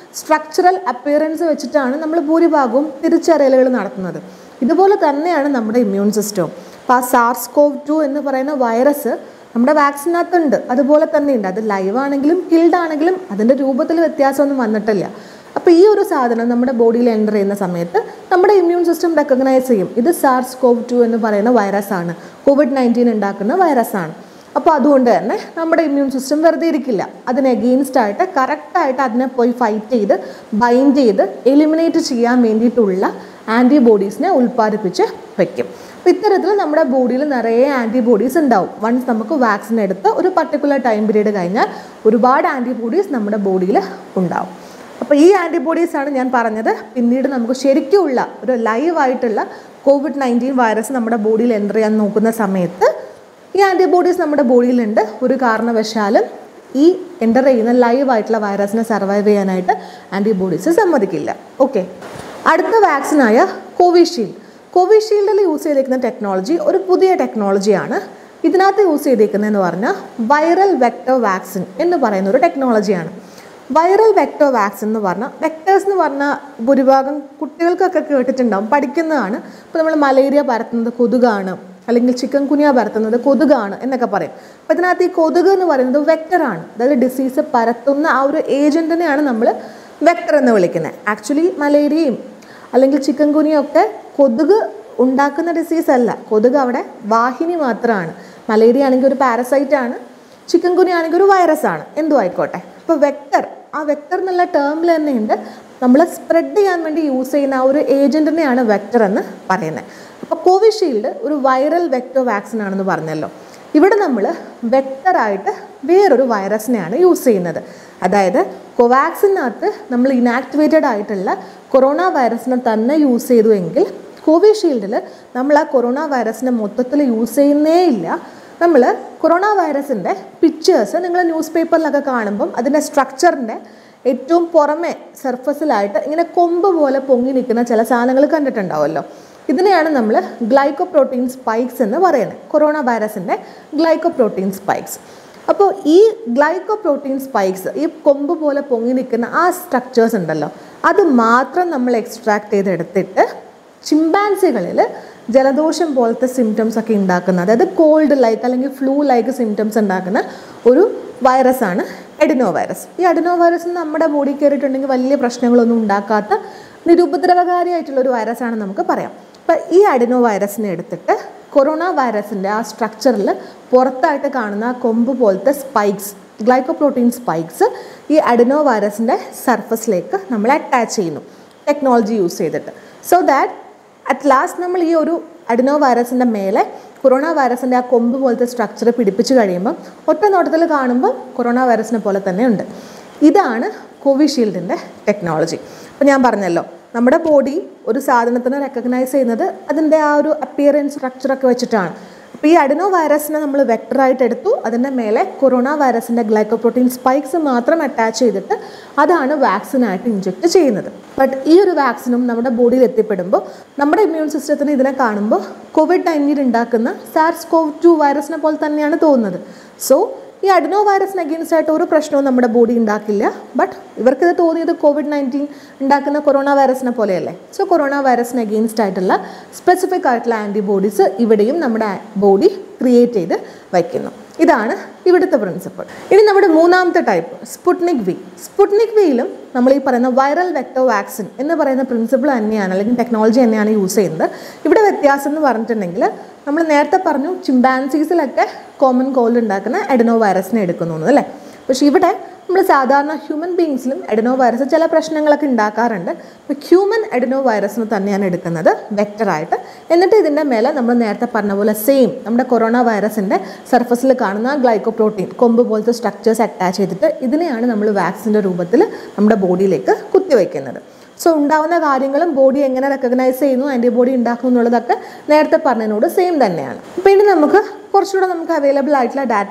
[SPEAKER 1] സ്ട്രക്ചറൽ അപ്പിയറൻസ് വെച്ചിട്ടാണ് നമ്മൾ ഭൂരിഭാഗവും തിരിച്ചറിയലുകൾ നടത്തുന്നത് ഇതുപോലെ തന്നെയാണ് നമ്മുടെ ഇമ്മ്യൂൺ സിസ്റ്റവും അപ്പോൾ ആ സാർസ് കോവ് ടു എന്ന് പറയുന്ന വൈറസ് നമ്മുടെ വാക്സിനകത്തുണ്ട് അതുപോലെ തന്നെ ഉണ്ട് അത് ലൈവ് ആണെങ്കിലും കിൽഡ് ആണെങ്കിലും അതിൻ്റെ രൂപത്തിൽ വ്യത്യാസമൊന്നും വന്നിട്ടില്ല അപ്പോൾ ഈ ഒരു സാധനം നമ്മുടെ ബോഡിയിൽ എൻ്റർ ചെയ്യുന്ന സമയത്ത് നമ്മുടെ ഇമ്മ്യൂൺ സിസ്റ്റം റെക്കഗ്നൈസ് ചെയ്യും ഇത് സാർസ് കോവ് ടു എന്ന് പറയുന്ന വൈറസാണ് കോവിഡ് നയൻറ്റീൻ ഉണ്ടാക്കുന്ന വൈറസാണ് അപ്പോൾ അതുകൊണ്ട് തന്നെ നമ്മുടെ ഇമ്മ്യൂൺ സിസ്റ്റം വെറുതെ ഇരിക്കില്ല അതിന് എഗെയിൻസ്റ്റ് ആയിട്ട് കറക്റ്റായിട്ട് അതിനെ പോയി ഫൈറ്റ് ചെയ്ത് ബൈൻഡ് ചെയ്ത് എലിമിനേറ്റ് ചെയ്യാൻ വേണ്ടിയിട്ടുള്ള ആൻറ്റിബോഡീസിനെ ഉൽപ്പാദിപ്പിച്ച് വെക്കും അപ്പോൾ ഇത്തരത്തിൽ നമ്മുടെ ബോഡിയിൽ നിറയെ ആൻറ്റിബോഡീസ് ഉണ്ടാവും വൺസ് നമുക്ക് വാക്സിൻ എടുത്ത് ഒരു പർട്ടിക്കുലർ ടൈം പീരീഡ് കഴിഞ്ഞാൽ ഒരുപാട് ആൻറ്റിബോഡീസ് നമ്മുടെ ബോഡിയിൽ ഉണ്ടാവും അപ്പോൾ ഈ ആൻറ്റിബോഡീസ് ആണ് ഞാൻ പറഞ്ഞത് പിന്നീട് നമുക്ക് ശരിക്കുമുള്ള ഒരു ലൈവായിട്ടുള്ള കോവിഡ് നയൻറ്റീൻ വൈറസ് നമ്മുടെ ബോഡിയിൽ എൻ്റർ ചെയ്യാൻ നോക്കുന്ന സമയത്ത് ഈ ആൻറ്റിബോഡീസ് നമ്മുടെ ബോഡിയിലുണ്ട് ഒരു കാരണവശാലും ഈ എൻ്റർ ചെയ്യുന്ന ലൈവായിട്ടുള്ള വൈറസിനെ സർവൈവ് ചെയ്യാനായിട്ട് ആൻറ്റിബോഡീസ് സമ്മതിക്കില്ല ഓക്കെ അടുത്ത വാക്സിനായ കോവിഷീൽഡ് കോവിഷീൽഡിൽ യൂസ് ചെയ്തിരിക്കുന്ന ടെക്നോളജി ഒരു പുതിയ ടെക്നോളജിയാണ് ഇതിനകത്ത് യൂസ് ചെയ്തിരിക്കുന്നതെന്ന് പറഞ്ഞാൽ വൈറൽ വെക്ടർ വാക്സിൻ എന്ന് പറയുന്ന ഒരു ടെക്നോളജിയാണ് വൈറൽ വെക്ടർ വാക്സിൻ എന്ന് പറഞ്ഞാൽ വെക്ടേഴ്സ് എന്ന് പറഞ്ഞാൽ ഭൂരിഭാഗം കുട്ടികൾക്കൊക്കെ കേട്ടിട്ടുണ്ടാവും പഠിക്കുന്നതാണ് ഇപ്പോൾ നമ്മൾ മലേറിയ പരത്തുന്നത് കൊതുകാണ് അല്ലെങ്കിൽ ചിക്കൻ കുനിയ പരത്തുന്നത് കൊതുകാണ് എന്നൊക്കെ പറയും അപ്പോൾ ഇതിനകത്ത് ഈ കൊതുക് എന്ന് പറയുന്നത് വെക്ടറാണ് അതായത് ഡിസീസ് പരത്തുന്ന ആ ഒരു ഏജൻറ്റിനെയാണ് നമ്മൾ വെക്ടർ എന്ന് വിളിക്കുന്നത് ആക്ച്വലി മലേറിയയും അല്ലെങ്കിൽ ചിക്കൻ കുനിയൊക്കെ കൊതുക് ഉണ്ടാക്കുന്ന ഡിസീസ് അല്ല കൊതുക് അവിടെ വാഹിനി മാത്രമാണ് മലേറിയ ആണെങ്കിൽ ഒരു പാരസൈറ്റ് ആണ് ചിക്കൻ കുനി ആണെങ്കിൽ ഒരു വൈറസ് ആണ് എന്തും ആയിക്കോട്ടെ അപ്പോൾ വെക്ടർ ആ വെക്ടർ എന്നുള്ള ടേമിൽ തന്നെയുണ്ട് നമ്മൾ സ്പ്രെഡ് ചെയ്യാൻ വേണ്ടി യൂസ് ചെയ്യുന്ന ആ ഒരു ഏജൻറ്റിനെയാണ് വെക്ടർ എന്ന് പറയുന്നത് അപ്പോൾ കോവിഷീൽഡ് ഒരു വൈറൽ വെക്ടർ വാക്സിൻ ആണെന്ന് പറഞ്ഞല്ലോ ഇവിടെ നമ്മൾ വെക്ടറായിട്ട് വേറൊരു വൈറസിനെയാണ് യൂസ് ചെയ്യുന്നത് അതായത് കോവാക്സിനകത്ത് നമ്മൾ ഇനാക്ടിവേറ്റഡ് ആയിട്ടുള്ള കൊറോണ വൈറസിനെ തന്നെ യൂസ് ചെയ്തു എങ്കിൽ കോവിഷീൽഡിൽ നമ്മൾ ആ കൊറോണ വൈറസിനെ മൊത്തത്തിൽ യൂസ് ചെയ്യുന്നേ ഇല്ല നമ്മൾ കൊറോണ വൈറസിൻ്റെ പിക്ചേഴ്സ് നിങ്ങൾ ന്യൂസ് പേപ്പറിലൊക്കെ കാണുമ്പം അതിൻ്റെ സ്ട്രക്ചറിൻ്റെ ഏറ്റവും പുറമെ സർഫസിലായിട്ട് ഇങ്ങനെ കൊമ്പ് പോലെ പൊങ്ങി നിൽക്കുന്ന ചില സാധനങ്ങൾ കണ്ടിട്ടുണ്ടാവുമല്ലോ ഇതിനെയാണ് നമ്മൾ ഗ്ലൈക്കോപ്രോട്ടീൻ സ്പൈക്സ് എന്ന് പറയുന്നത് കൊറോണ വൈറസിൻ്റെ ഗ്ലൈക്കോപ്രോട്ടീൻ സ്പൈക്സ് അപ്പോൾ ഈ ഗ്ലൈക്കോപ്രോട്ടീൻ സ്പൈക്സ് ഈ കൊമ്പ് പോലെ പൊങ്ങി നിൽക്കുന്ന ആ സ്ട്രക്ചേഴ്സ് ഉണ്ടല്ലോ അത് മാത്രം നമ്മൾ എക്സ്ട്രാക്ട് ചെയ്തെടുത്തിട്ട് ചിമ്പാൻസികളിൽ ജലദോഷം പോലത്തെ സിംറ്റംസ് ഒക്കെ ഉണ്ടാക്കുന്ന അതായത് കോൾഡ് ലൈക്ക് അല്ലെങ്കിൽ ഫ്ലൂ ലൈക്ക് സിംറ്റംസ് ഉണ്ടാക്കുന്ന ഒരു വൈറസാണ് എഡിനോ വൈറസ് ഈ അഡിനോ വൈറസ് നമ്മുടെ ബോഡി കയറിയിട്ടുണ്ടെങ്കിൽ വലിയ പ്രശ്നങ്ങളൊന്നും ഉണ്ടാക്കാത്ത നിരുപദ്രവകാരിയായിട്ടുള്ള ഒരു വൈറസാണ് നമുക്ക് പറയാം അപ്പം ഈ അഡിനോ വൈറസിനെ എടുത്തിട്ട് കൊറോണ വൈറസിൻ്റെ ആ സ്ട്രക്ചറിൽ പുറത്തായിട്ട് കാണുന്ന ആ കൊമ്പ് പോലത്തെ സ്പൈക്സ് ഗ്ലൈക്കോപ്രോട്ടീൻ സ്പൈക്സ് ഈ അഡിനോ വൈറസിൻ്റെ സർഫസിലേക്ക് നമ്മൾ അറ്റാച്ച് ചെയ്യുന്നു ടെക്നോളജി യൂസ് ചെയ്തിട്ട് സോ ദാറ്റ് അറ്റ് ലാസ്റ്റ് നമ്മൾ ഈ ഒരു അഡിനോ വൈറസിൻ്റെ മേലെ കൊറോണ വൈറസിൻ്റെ ആ കൊമ്പ് പോലത്തെ സ്ട്രക്ചർ പിടിപ്പിച്ച് കഴിയുമ്പം ഒറ്റ നോട്ടത്തിൽ കാണുമ്പോൾ കൊറോണ വൈറസിനെ പോലെ തന്നെ ഉണ്ട് ഇതാണ് കോവിഷീൽഡിൻ്റെ ടെക്നോളജി അപ്പോൾ ഞാൻ പറഞ്ഞല്ലോ നമ്മുടെ ബോഡി ഒരു സാധനത്തിനെ റെക്കഗ്നൈസ് ചെയ്യുന്നത് അതിൻ്റെ ആ ഒരു അപ്പിയറൻസ് സ്ട്രക്ചറൊക്കെ വെച്ചിട്ടാണ് അപ്പോൾ ഈ അഡിനോ വൈറസിനെ നമ്മൾ വെക്ടറായിട്ട് എടുത്തു അതിൻ്റെ മേലെ കൊറോണ വൈറസിൻ്റെ ഗ്ലൈക്കോപ്രോട്ടീൻ സ്പൈക്സ് മാത്രം അറ്റാച്ച് ചെയ്തിട്ട് അതാണ് വാക്സിനായിട്ട് ഇഞ്ചെക്ട് ചെയ്യുന്നത് ബട്ട് ഈ ഒരു വാക്സിനും നമ്മുടെ ബോഡിയിൽ എത്തിപ്പെടുമ്പോൾ നമ്മുടെ ഇമ്മ്യൂൺ സിസ്റ്റത്തിന് ഇതിനെ കാണുമ്പോൾ കോവിഡ് നയൻറ്റീൻ ഉണ്ടാക്കുന്ന സാർസ് കോവ് ടു വൈറസിനെ പോലെ തന്നെയാണ് തോന്നുന്നത് സോ ഈ അഡിനോ വൈറസിന് അഗെയിൻസ്റ്റ് ആയിട്ട് ഒരു പ്രശ്നവും നമ്മുടെ ബോഡി ഉണ്ടാക്കില്ല ബട്ട് ഇവർക്കിത് തോന്നിയത് കോവിഡ് നയൻറ്റീൻ ഉണ്ടാക്കുന്ന കൊറോണ വൈറസിനെ പോലെയല്ലേ സോ കൊറോണ വൈറസിന് അഗെയിൻസ്റ്റ് ആയിട്ടുള്ള സ്പെസിഫിക് ആയിട്ടുള്ള ആൻറ്റിബോഡീസ് ഇവിടെയും നമ്മുടെ ബോഡി ക്രിയേറ്റ് ചെയ്ത് വയ്ക്കുന്നു ഇതാണ് ഇവിടുത്തെ പ്രിൻസിപ്പിൾ ഇനി നമ്മുടെ മൂന്നാമത്തെ ടൈപ്പ് സ്പുട്നിക് വി സ്പുട്നിക് വിയിലും നമ്മൾ ഈ പറയുന്ന വൈറൽ വെക്ടർ വാക്സിൻ എന്ന് പറയുന്ന പ്രിൻസിപ്പിൾ തന്നെയാണ് അല്ലെങ്കിൽ ടെക്നോളജി തന്നെയാണ് യൂസ് ചെയ്യുന്നത് ഇവിടെ വ്യത്യാസം എന്ന് പറഞ്ഞിട്ടുണ്ടെങ്കിൽ നമ്മൾ നേരത്തെ പറഞ്ഞു ചിമ്പാൻസീസിലൊക്കെ കോമൺ കോൾഡ് ഉണ്ടാക്കുന്ന എഡനോ വൈറസിനെ എടുക്കുന്നു അല്ലേ പക്ഷേ ഇവിടെ നമ്മൾ സാധാരണ ഹ്യൂമൻ ബീങ്സിലും എഡനോ വൈറസ് ചില പ്രശ്നങ്ങളൊക്കെ ഉണ്ടാക്കാറുണ്ട് അപ്പോൾ ഹ്യൂമൻ എഡനോ വൈറസിന് തന്നെയാണ് എടുക്കുന്നത് വെക്ടറായിട്ട് എന്നിട്ട് ഇതിൻ്റെ മേലെ നമ്മൾ നേരത്തെ പറഞ്ഞ പോലെ സെയിം നമ്മുടെ കൊറോണ വൈറസിൻ്റെ സർഫസിൽ കാണുന്ന ഗ്ലൈക്കോപ്രോട്ടീൻ കൊമ്പ് പോലത്തെ സ്ട്രക്ചേഴ്സ് അറ്റാച്ച് ചെയ്തിട്ട് ഇതിനെയാണ് നമ്മൾ വാക്സിൻ്റെ രൂപത്തിൽ നമ്മുടെ ബോഡിയിലേക്ക് കുത്തിവെക്കുന്നത് സോ ഉണ്ടാവുന്ന കാര്യങ്ങളും ബോഡി എങ്ങനെ റെക്കഗ്നൈസ് ചെയ്യുന്നു ആൻറ്റിബോഡി ഉണ്ടാക്കും എന്നുള്ളതൊക്കെ നേരത്തെ പറഞ്ഞതിനോട് സെയിം തന്നെയാണ് അപ്പോൾ ഇനി നമുക്ക് കുറച്ചുകൂടെ നമുക്ക് അവൈലബിൾ ആയിട്ടുള്ള ഡാറ്റാസ്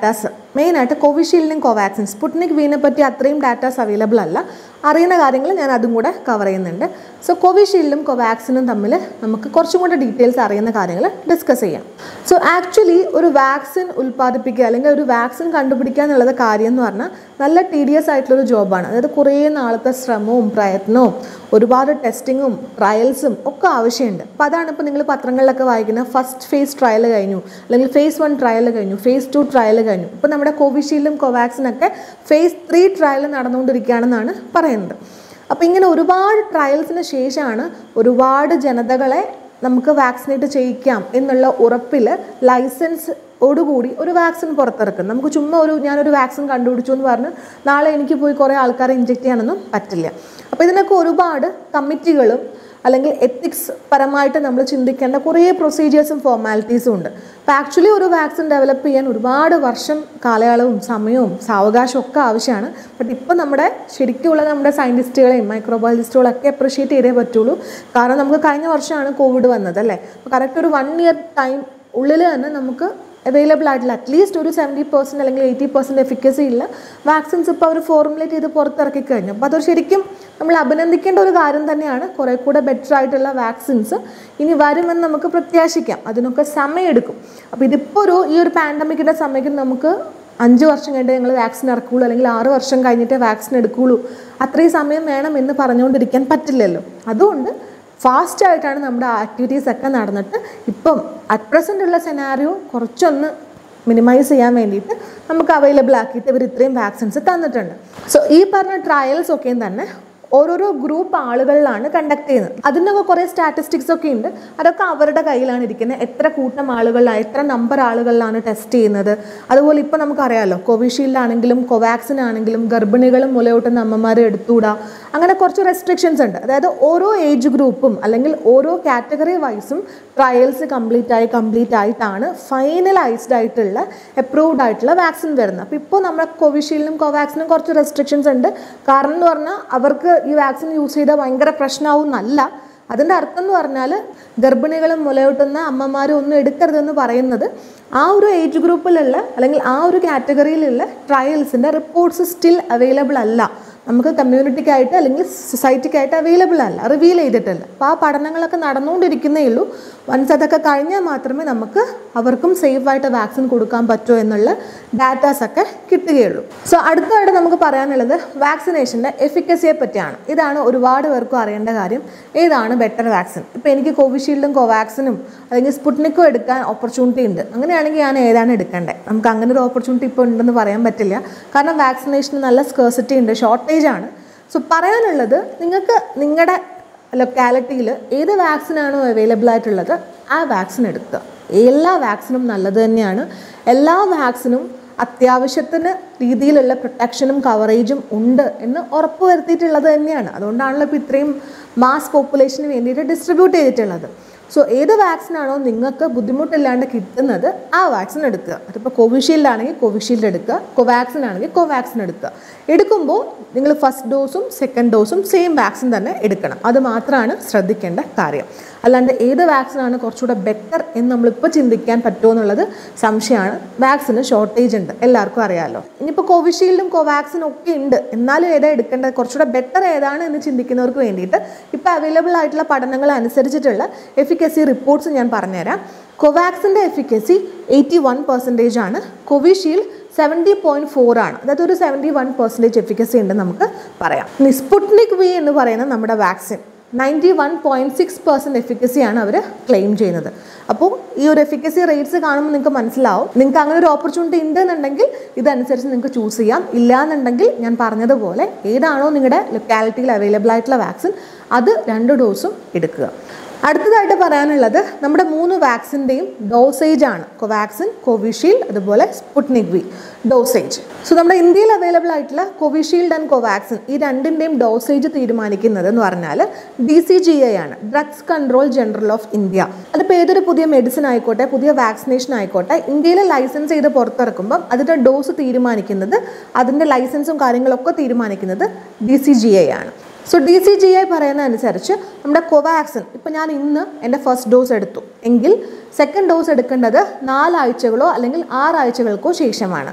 [SPEAKER 1] മെയിനായിട്ട് കോവിഷീൽഡിനും കോവാക്സിൻ സ്പുട്നിക് വീനെ പറ്റി അത്രയും ഡാറ്റാസ് അവൈലബിൾ അല്ല അറിയുന്ന കാര്യങ്ങൾ ഞാൻ അതും കൂടെ കവർ ചെയ്യുന്നുണ്ട് സോ കോവിഷീൽഡും കോവാക്സിനും തമ്മിൽ നമുക്ക് കുറച്ചും കൂടെ ഡീറ്റെയിൽസ് അറിയുന്ന കാര്യങ്ങൾ ഡിസ്കസ് ചെയ്യാം സോ ആക്ച്വലി ഒരു വാക്സിൻ ഉൽപ്പാദിപ്പിക്കുക അല്ലെങ്കിൽ ഒരു വാക്സിൻ കണ്ടുപിടിക്കുക എന്നുള്ളത് കാര്യം എന്ന് പറഞ്ഞാൽ നല്ല ടീഡിയസ് ആയിട്ടുള്ളൊരു ജോബാണ് അതായത് കുറേ നാളത്തെ ശ്രമവും പ്രയത്നവും ഒരുപാട് ടെസ്റ്റിങ്ങും ട്രയൽസും ഒക്കെ ആവശ്യമുണ്ട് അപ്പോൾ അതാണ് ഇപ്പോൾ നിങ്ങൾ പത്രങ്ങളിലൊക്കെ വായിക്കുന്ന ഫസ്റ്റ് ഫേസ് ട്രയൽ കഴിഞ്ഞു അല്ലെങ്കിൽ ഫേസ് വൺ ട്രയൽ കഴിഞ്ഞു ഫേസ് ടു ട്രയൽ കഴിഞ്ഞു ഇപ്പോൾ നമ്മുടെ കോവിഷീൽഡും കോവാക്സിനൊക്കെ ഫേസ് ത്രീ ട്രയൽ നടന്നുകൊണ്ടിരിക്കുകയാണെന്നാണ് പറയുന്നത് അപ്പോൾ ഇങ്ങനെ ഒരുപാട് ട്രയൽസിന് ശേഷമാണ് ഒരുപാട് ജനതകളെ നമുക്ക് വാക്സിനേറ്റ് ചെയ്യിക്കാം എന്നുള്ള ഉറപ്പിൽ ലൈസൻസ് ഓടുകൂടി ഒരു വാക്സിൻ പുറത്തിറക്കും നമുക്ക് ചുമ്മാ ഒരു ഞാനൊരു വാക്സിൻ കണ്ടുപിടിച്ചു എന്ന് പറഞ്ഞ് നാളെ എനിക്ക് പോയി കുറേ ആൾക്കാരെ ഇഞ്ചെക്ട് ചെയ്യാനൊന്നും പറ്റില്ല അപ്പോൾ ഇതിനൊക്കെ ഒരുപാട് കമ്മിറ്റികളും അല്ലെങ്കിൽ എത്തിക്സ് പരമായിട്ട് നമ്മൾ ചിന്തിക്കേണ്ട കുറേ പ്രൊസീജിയേഴ്സും ഫോർമാലിറ്റീസും ഉണ്ട് അപ്പോൾ ആക്ച്വലി ഒരു വാക്സിൻ ഡെവലപ്പ് ചെയ്യാൻ ഒരുപാട് വർഷം കാലയളവും സമയവും സാവകാശവും ഒക്കെ ആവശ്യമാണ് ബട്ട് ഇപ്പോൾ നമ്മുടെ ശരിക്കുമുള്ള നമ്മുടെ സയൻറ്റിസ്റ്റുകളെയും മൈക്രോബയോളജിസ്റ്റുകളൊക്കെ അപ്രിഷ്യേറ്റ് ചെയ്തേ പറ്റുള്ളൂ കാരണം നമുക്ക് കഴിഞ്ഞ വർഷമാണ് കോവിഡ് വന്നത് അല്ലേ അപ്പോൾ കറക്റ്റ് ഒരു വൺ ഇയർ ടൈം ഉള്ളിൽ തന്നെ നമുക്ക് അവൈലബിൾ ആയിട്ടുള്ള അറ്റ്ലീസ്റ്റ് ഒരു സെവൻറ്റി പെർസെൻറ്റ് അല്ലെങ്കിൽ എയ്റ്റി പെർസെൻറ്റ് എഫിക്കസി ഉള്ള വാക്സിൻസ് ഇപ്പോൾ അവർ ഫോർമുലേറ്റ് ചെയ്ത് പുറത്തിറക്കി കഴിഞ്ഞു അപ്പോൾ അതൊരു ശരിക്കും നമ്മൾ അഭിനന്ദിക്കേണ്ട ഒരു കാര്യം തന്നെയാണ് കുറേ കൂടെ ബെറ്റർ ആയിട്ടുള്ള വാക്സിൻസ് ഇനി വരുമെന്ന് നമുക്ക് പ്രത്യാശിക്കാം അതിനൊക്കെ സമയമെടുക്കും അപ്പോൾ ഇതിപ്പോൾ ഒരു ഈ ഒരു പാൻഡമിക്കിൻ്റെ സമയത്ത് നമുക്ക് അഞ്ച് വർഷം കഴിഞ്ഞിട്ട് ഞങ്ങൾ വാക്സിൻ ഇറക്കുള്ളൂ അല്ലെങ്കിൽ ആറ് വർഷം കഴിഞ്ഞിട്ടേ വാക്സിൻ എടുക്കുകയുള്ളൂ അത്രയും സമയം വേണം എന്ന് പറഞ്ഞുകൊണ്ടിരിക്കാൻ പറ്റില്ലല്ലോ അതുകൊണ്ട് ഫാസ്റ്റ് ആയിട്ടാണ് നമ്മുടെ ആക്ടിവിറ്റീസ് ഒക്കെ നടന്നിട്ട് ഇപ്പം അറ്റ് പ്രസൻ്റ് ഉള്ള സെനാരിയോ കുറച്ചൊന്ന് മിനിമൈസ് ചെയ്യാൻ വേണ്ടിയിട്ട് നമുക്ക് അവൈലബിൾ ആക്കിയിട്ട് ഇവർ ഇത്രയും വാക്സിൻസ് തന്നിട്ടുണ്ട് സോ ഈ പറഞ്ഞ ട്രയൽസ് ഒക്കെയും തന്നെ ഓരോരോ ഗ്രൂപ്പ് ആളുകളിലാണ് കണ്ടക്ട് ചെയ്യുന്നത് അതിനൊക്കെ കുറേ സ്റ്റാറ്റിസ്റ്റിക്സ് ഒക്കെ ഉണ്ട് അതൊക്കെ അവരുടെ കയ്യിലാണ് ഇരിക്കുന്നത് എത്ര കൂട്ടം ആളുകളിലാണ് എത്ര നമ്പർ ആളുകളിലാണ് ടെസ്റ്റ് ചെയ്യുന്നത് അതുപോലെ ഇപ്പോൾ നമുക്കറിയാമല്ലോ കോവിഷീൽഡ് ആണെങ്കിലും കോവാക്സിൻ ആണെങ്കിലും ഗർഭിണികളും മുലയൂട്ടുന്ന അമ്മമാരെ എടുത്തുകൂടാ അങ്ങനെ കുറച്ച് റെസ്ട്രിക്ഷൻസ് ഉണ്ട് അതായത് ഓരോ ഏജ് ഗ്രൂപ്പും അല്ലെങ്കിൽ ഓരോ കാറ്റഗറി വൈസും ട്രയൽസ് കംപ്ലീറ്റ് ആയി കംപ്ലീറ്റ് ആയിട്ടാണ് ഫൈനലൈസ്ഡ് ആയിട്ടുള്ള അപ്രൂവ്ഡ് ആയിട്ടുള്ള വാക്സിൻ വരുന്നത് അപ്പോൾ ഇപ്പോൾ നമ്മുടെ കോവിഷീൽഡിനും കോവാക്സിനും കുറച്ച് റെസ്ട്രിക്ഷൻസ് ഉണ്ട് കാരണം എന്ന് പറഞ്ഞാൽ അവർക്ക് ഈ വാക്സിൻ യൂസ് ചെയ്താൽ ഭയങ്കര പ്രശ്നമാവും എന്നല്ല അതിൻ്റെ അർത്ഥം എന്ന് പറഞ്ഞാൽ ഗർഭിണികളും മുലയൂട്ടുന്ന അമ്മമാരും ഒന്നും എടുക്കരുതെന്ന് പറയുന്നത് ആ ഒരു ഏജ് ഗ്രൂപ്പിലുള്ള അല്ലെങ്കിൽ ആ ഒരു കാറ്റഗറിയിലുള്ള ട്രയൽസിൻ്റെ റിപ്പോർട്ട്സ് സ്റ്റിൽ അവൈലബിൾ അല്ല നമുക്ക് കമ്മ്യൂണിറ്റിക്കായിട്ട് അല്ലെങ്കിൽ സൊസൈറ്റിക്കായിട്ട് അവൈലബിൾ അല്ല റിവീൽ ചെയ്തിട്ടില്ല അപ്പോൾ ആ പഠനങ്ങളൊക്കെ നടന്നുകൊണ്ടിരിക്കുന്നേ ഉള്ളൂ വൺസ് അതൊക്കെ കഴിഞ്ഞാൽ മാത്രമേ നമുക്ക് അവർക്കും സേഫായിട്ട് വാക്സിൻ കൊടുക്കാൻ പറ്റൂ എന്നുള്ള ഡാറ്റാസ് ഒക്കെ കിട്ടുകയുള്ളൂ സോ അടുത്തതായിട്ട് നമുക്ക് പറയാനുള്ളത് വാക്സിനേഷൻ്റെ എഫിക്കസിയെ പറ്റിയാണ് ഇതാണ് ഒരുപാട് പേർക്കും അറിയേണ്ട കാര്യം ഏതാണ് ബെറ്റർ വാക്സിൻ ഇപ്പോൾ എനിക്ക് കോവിഷീൽഡും കോവാക്സിനും അല്ലെങ്കിൽ സ്പുട്നിക്കും എടുക്കാൻ ഓപ്പർച്യൂണിറ്റി ഉണ്ട് അങ്ങനെയാണെങ്കിൽ ഞാൻ ഏതാണ് എടുക്കേണ്ടത് നമുക്ക് അങ്ങനെ ഒരു ഓപ്പർച്യൂണിറ്റി ഇപ്പോൾ ഉണ്ടെന്ന് പറയാൻ പറ്റില്ല കാരണം വാക്സിനേഷന് നല്ല സ്കേഴ്സിറ്റി ഉണ്ട് ഷോർട്ടേജ് ആണ് സോ പറയാനുള്ളത് നിങ്ങൾക്ക് നിങ്ങളുടെ ലൊക്കാലിറ്റിയിൽ ഏത് വാക്സിനാണോ അവൈലബിൾ ആയിട്ടുള്ളത് ആ വാക്സിൻ എടുക്കുക എല്ലാ വാക്സിനും നല്ലത് തന്നെയാണ് എല്ലാ വാക്സിനും അത്യാവശ്യത്തിന് രീതിയിലുള്ള പ്രൊട്ടക്ഷനും കവറേജും ഉണ്ട് എന്ന് ഉറപ്പ് വരുത്തിയിട്ടുള്ളത് തന്നെയാണ് അതുകൊണ്ടാണല്ലോ ഇപ്പോൾ ഇത്രയും മാസ് പോപ്പുലേഷന് വേണ്ടിയിട്ട് ഡിസ്ട്രിബ്യൂട്ട് ചെയ്തിട്ടുള്ളത് സോ ഏത് വാക്സിനാണോ നിങ്ങൾക്ക് ബുദ്ധിമുട്ടില്ലാണ്ട് കിട്ടുന്നത് ആ വാക്സിൻ എടുക്കുക അതിപ്പോൾ കോവിഷീൽഡ് ആണെങ്കിൽ കോവിഷീൽഡ് എടുക്കുക കോവാക്സിൻ ആണെങ്കിൽ കോവാക്സിൻ എടുക്കുക എടുക്കുമ്പോൾ നിങ്ങൾ ഫസ്റ്റ് ഡോസും സെക്കൻഡ് ഡോസും സെയിം വാക്സിൻ തന്നെ എടുക്കണം അത് മാത്രമാണ് ശ്രദ്ധിക്കേണ്ട കാര്യം അല്ലാണ്ട് ഏത് വാക്സിനാണ് കുറച്ചുകൂടെ ബെറ്റർ എന്ന് നമ്മളിപ്പോൾ ചിന്തിക്കാൻ പറ്റുമോ എന്നുള്ളത് സംശയമാണ് വാക്സിന് ഷോർട്ടേജ് ഉണ്ട് എല്ലാവർക്കും അറിയാമല്ലോ ഇനിയിപ്പോൾ കോവിഷീൽഡും കോവാക്സിനും ഒക്കെ ഉണ്ട് എന്നാലും ഏതാ എടുക്കേണ്ടത് കുറച്ചുകൂടെ ബെറ്റർ ഏതാണ് എന്ന് ചിന്തിക്കുന്നവർക്ക് വേണ്ടിയിട്ട് ഇപ്പോൾ അവൈലബിൾ ആയിട്ടുള്ള പഠനങ്ങൾ അനുസരിച്ചിട്ടുള്ള എഫിക്കസി റിപ്പോർട്ട്സ് ഞാൻ പറഞ്ഞുതരാം കോവാക്സിൻ്റെ എഫിക്കസി എയ്റ്റി വൺ പെർസെൻറ്റേജ് ആണ് കോവിഷീൽഡ് സെവൻറ്റി പോയിൻറ്റ് ഫോർ ആണ് അതായത് ഒരു സെവൻറ്റി വൺ പെർസെൻറ്റേജ് എഫിക്കസി ഉണ്ടെന്ന് നമുക്ക് പറയാം ഇനി സ്പുട്നിക് വി എന്ന് പറയുന്ന നമ്മുടെ vaccine ninety one point six percent എഫിക്കസിയാണ് അവർ ക്ലെയിം ചെയ്യുന്നത് അപ്പോൾ ഈ ഒരു എഫിക്കസി റേറ്റ്സ് കാണുമ്പോൾ നിങ്ങൾക്ക് മനസ്സിലാവും നിങ്ങൾക്ക് അങ്ങനെ ഒരു ഓപ്പർച്യൂണിറ്റി ഉണ്ടെന്നുണ്ടെങ്കിൽ ഇതനുസരിച്ച് നിങ്ങൾക്ക് ചൂസ് ചെയ്യാം ഇല്ലാന്നുണ്ടെങ്കിൽ ഞാൻ പറഞ്ഞതുപോലെ ഏതാണോ നിങ്ങളുടെ ലൊക്കാലിറ്റിയിൽ അവൈലബിൾ ആയിട്ടുള്ള വാക്സിൻ അത് രണ്ട് ഡോസും എടുക്കുക അടുത്തതായിട്ട് പറയാനുള്ളത് നമ്മുടെ മൂന്ന് വാക്സിൻ്റെയും ഡോസേജ് ആണ് കോവാക്സിൻ കോവിഷീൽഡ് അതുപോലെ സ്പുട്നിക് വി ഡോസേജ് സോ നമ്മുടെ ഇന്ത്യയിൽ അവൈലബിൾ ആയിട്ടുള്ള കോവിഷീൽഡ് ആൻഡ് കോവാക്സിൻ ഈ രണ്ടിൻ്റെയും ഡോസേജ് തീരുമാനിക്കുന്നത് എന്ന് പറഞ്ഞാൽ ഡി സി ജി ഐ ആണ് drugs control general of India അതിപ്പോൾ ഏതൊരു പുതിയ മെഡിസിൻ ആയിക്കോട്ടെ പുതിയ വാക്സിനേഷൻ ആയിക്കോട്ടെ ഇന്ത്യയിൽ ലൈസൻസ് ചെയ്ത് പുറത്തിറക്കുമ്പം അതിൻ്റെ ഡോസ് തീരുമാനിക്കുന്നത് അതിൻ്റെ ലൈസൻസും കാര്യങ്ങളൊക്കെ തീരുമാനിക്കുന്നത് ഡി സി ജി ഐ ആണ് so D C G I പറയുന്ന അനുസരിച്ച് നമ്മുടെ കോവാക്സിൻ ഇപ്പം ഞാൻ ഇന്ന് എൻ്റെ ഫസ്റ്റ് ഡോസ് എടുത്തു എങ്കിൽ സെക്കൻഡ് ഡോസ് എടുക്കേണ്ടത് നാലാഴ്ചകളോ അല്ലെങ്കിൽ ആറാഴ്ചകൾക്കോ ശേഷമാണ്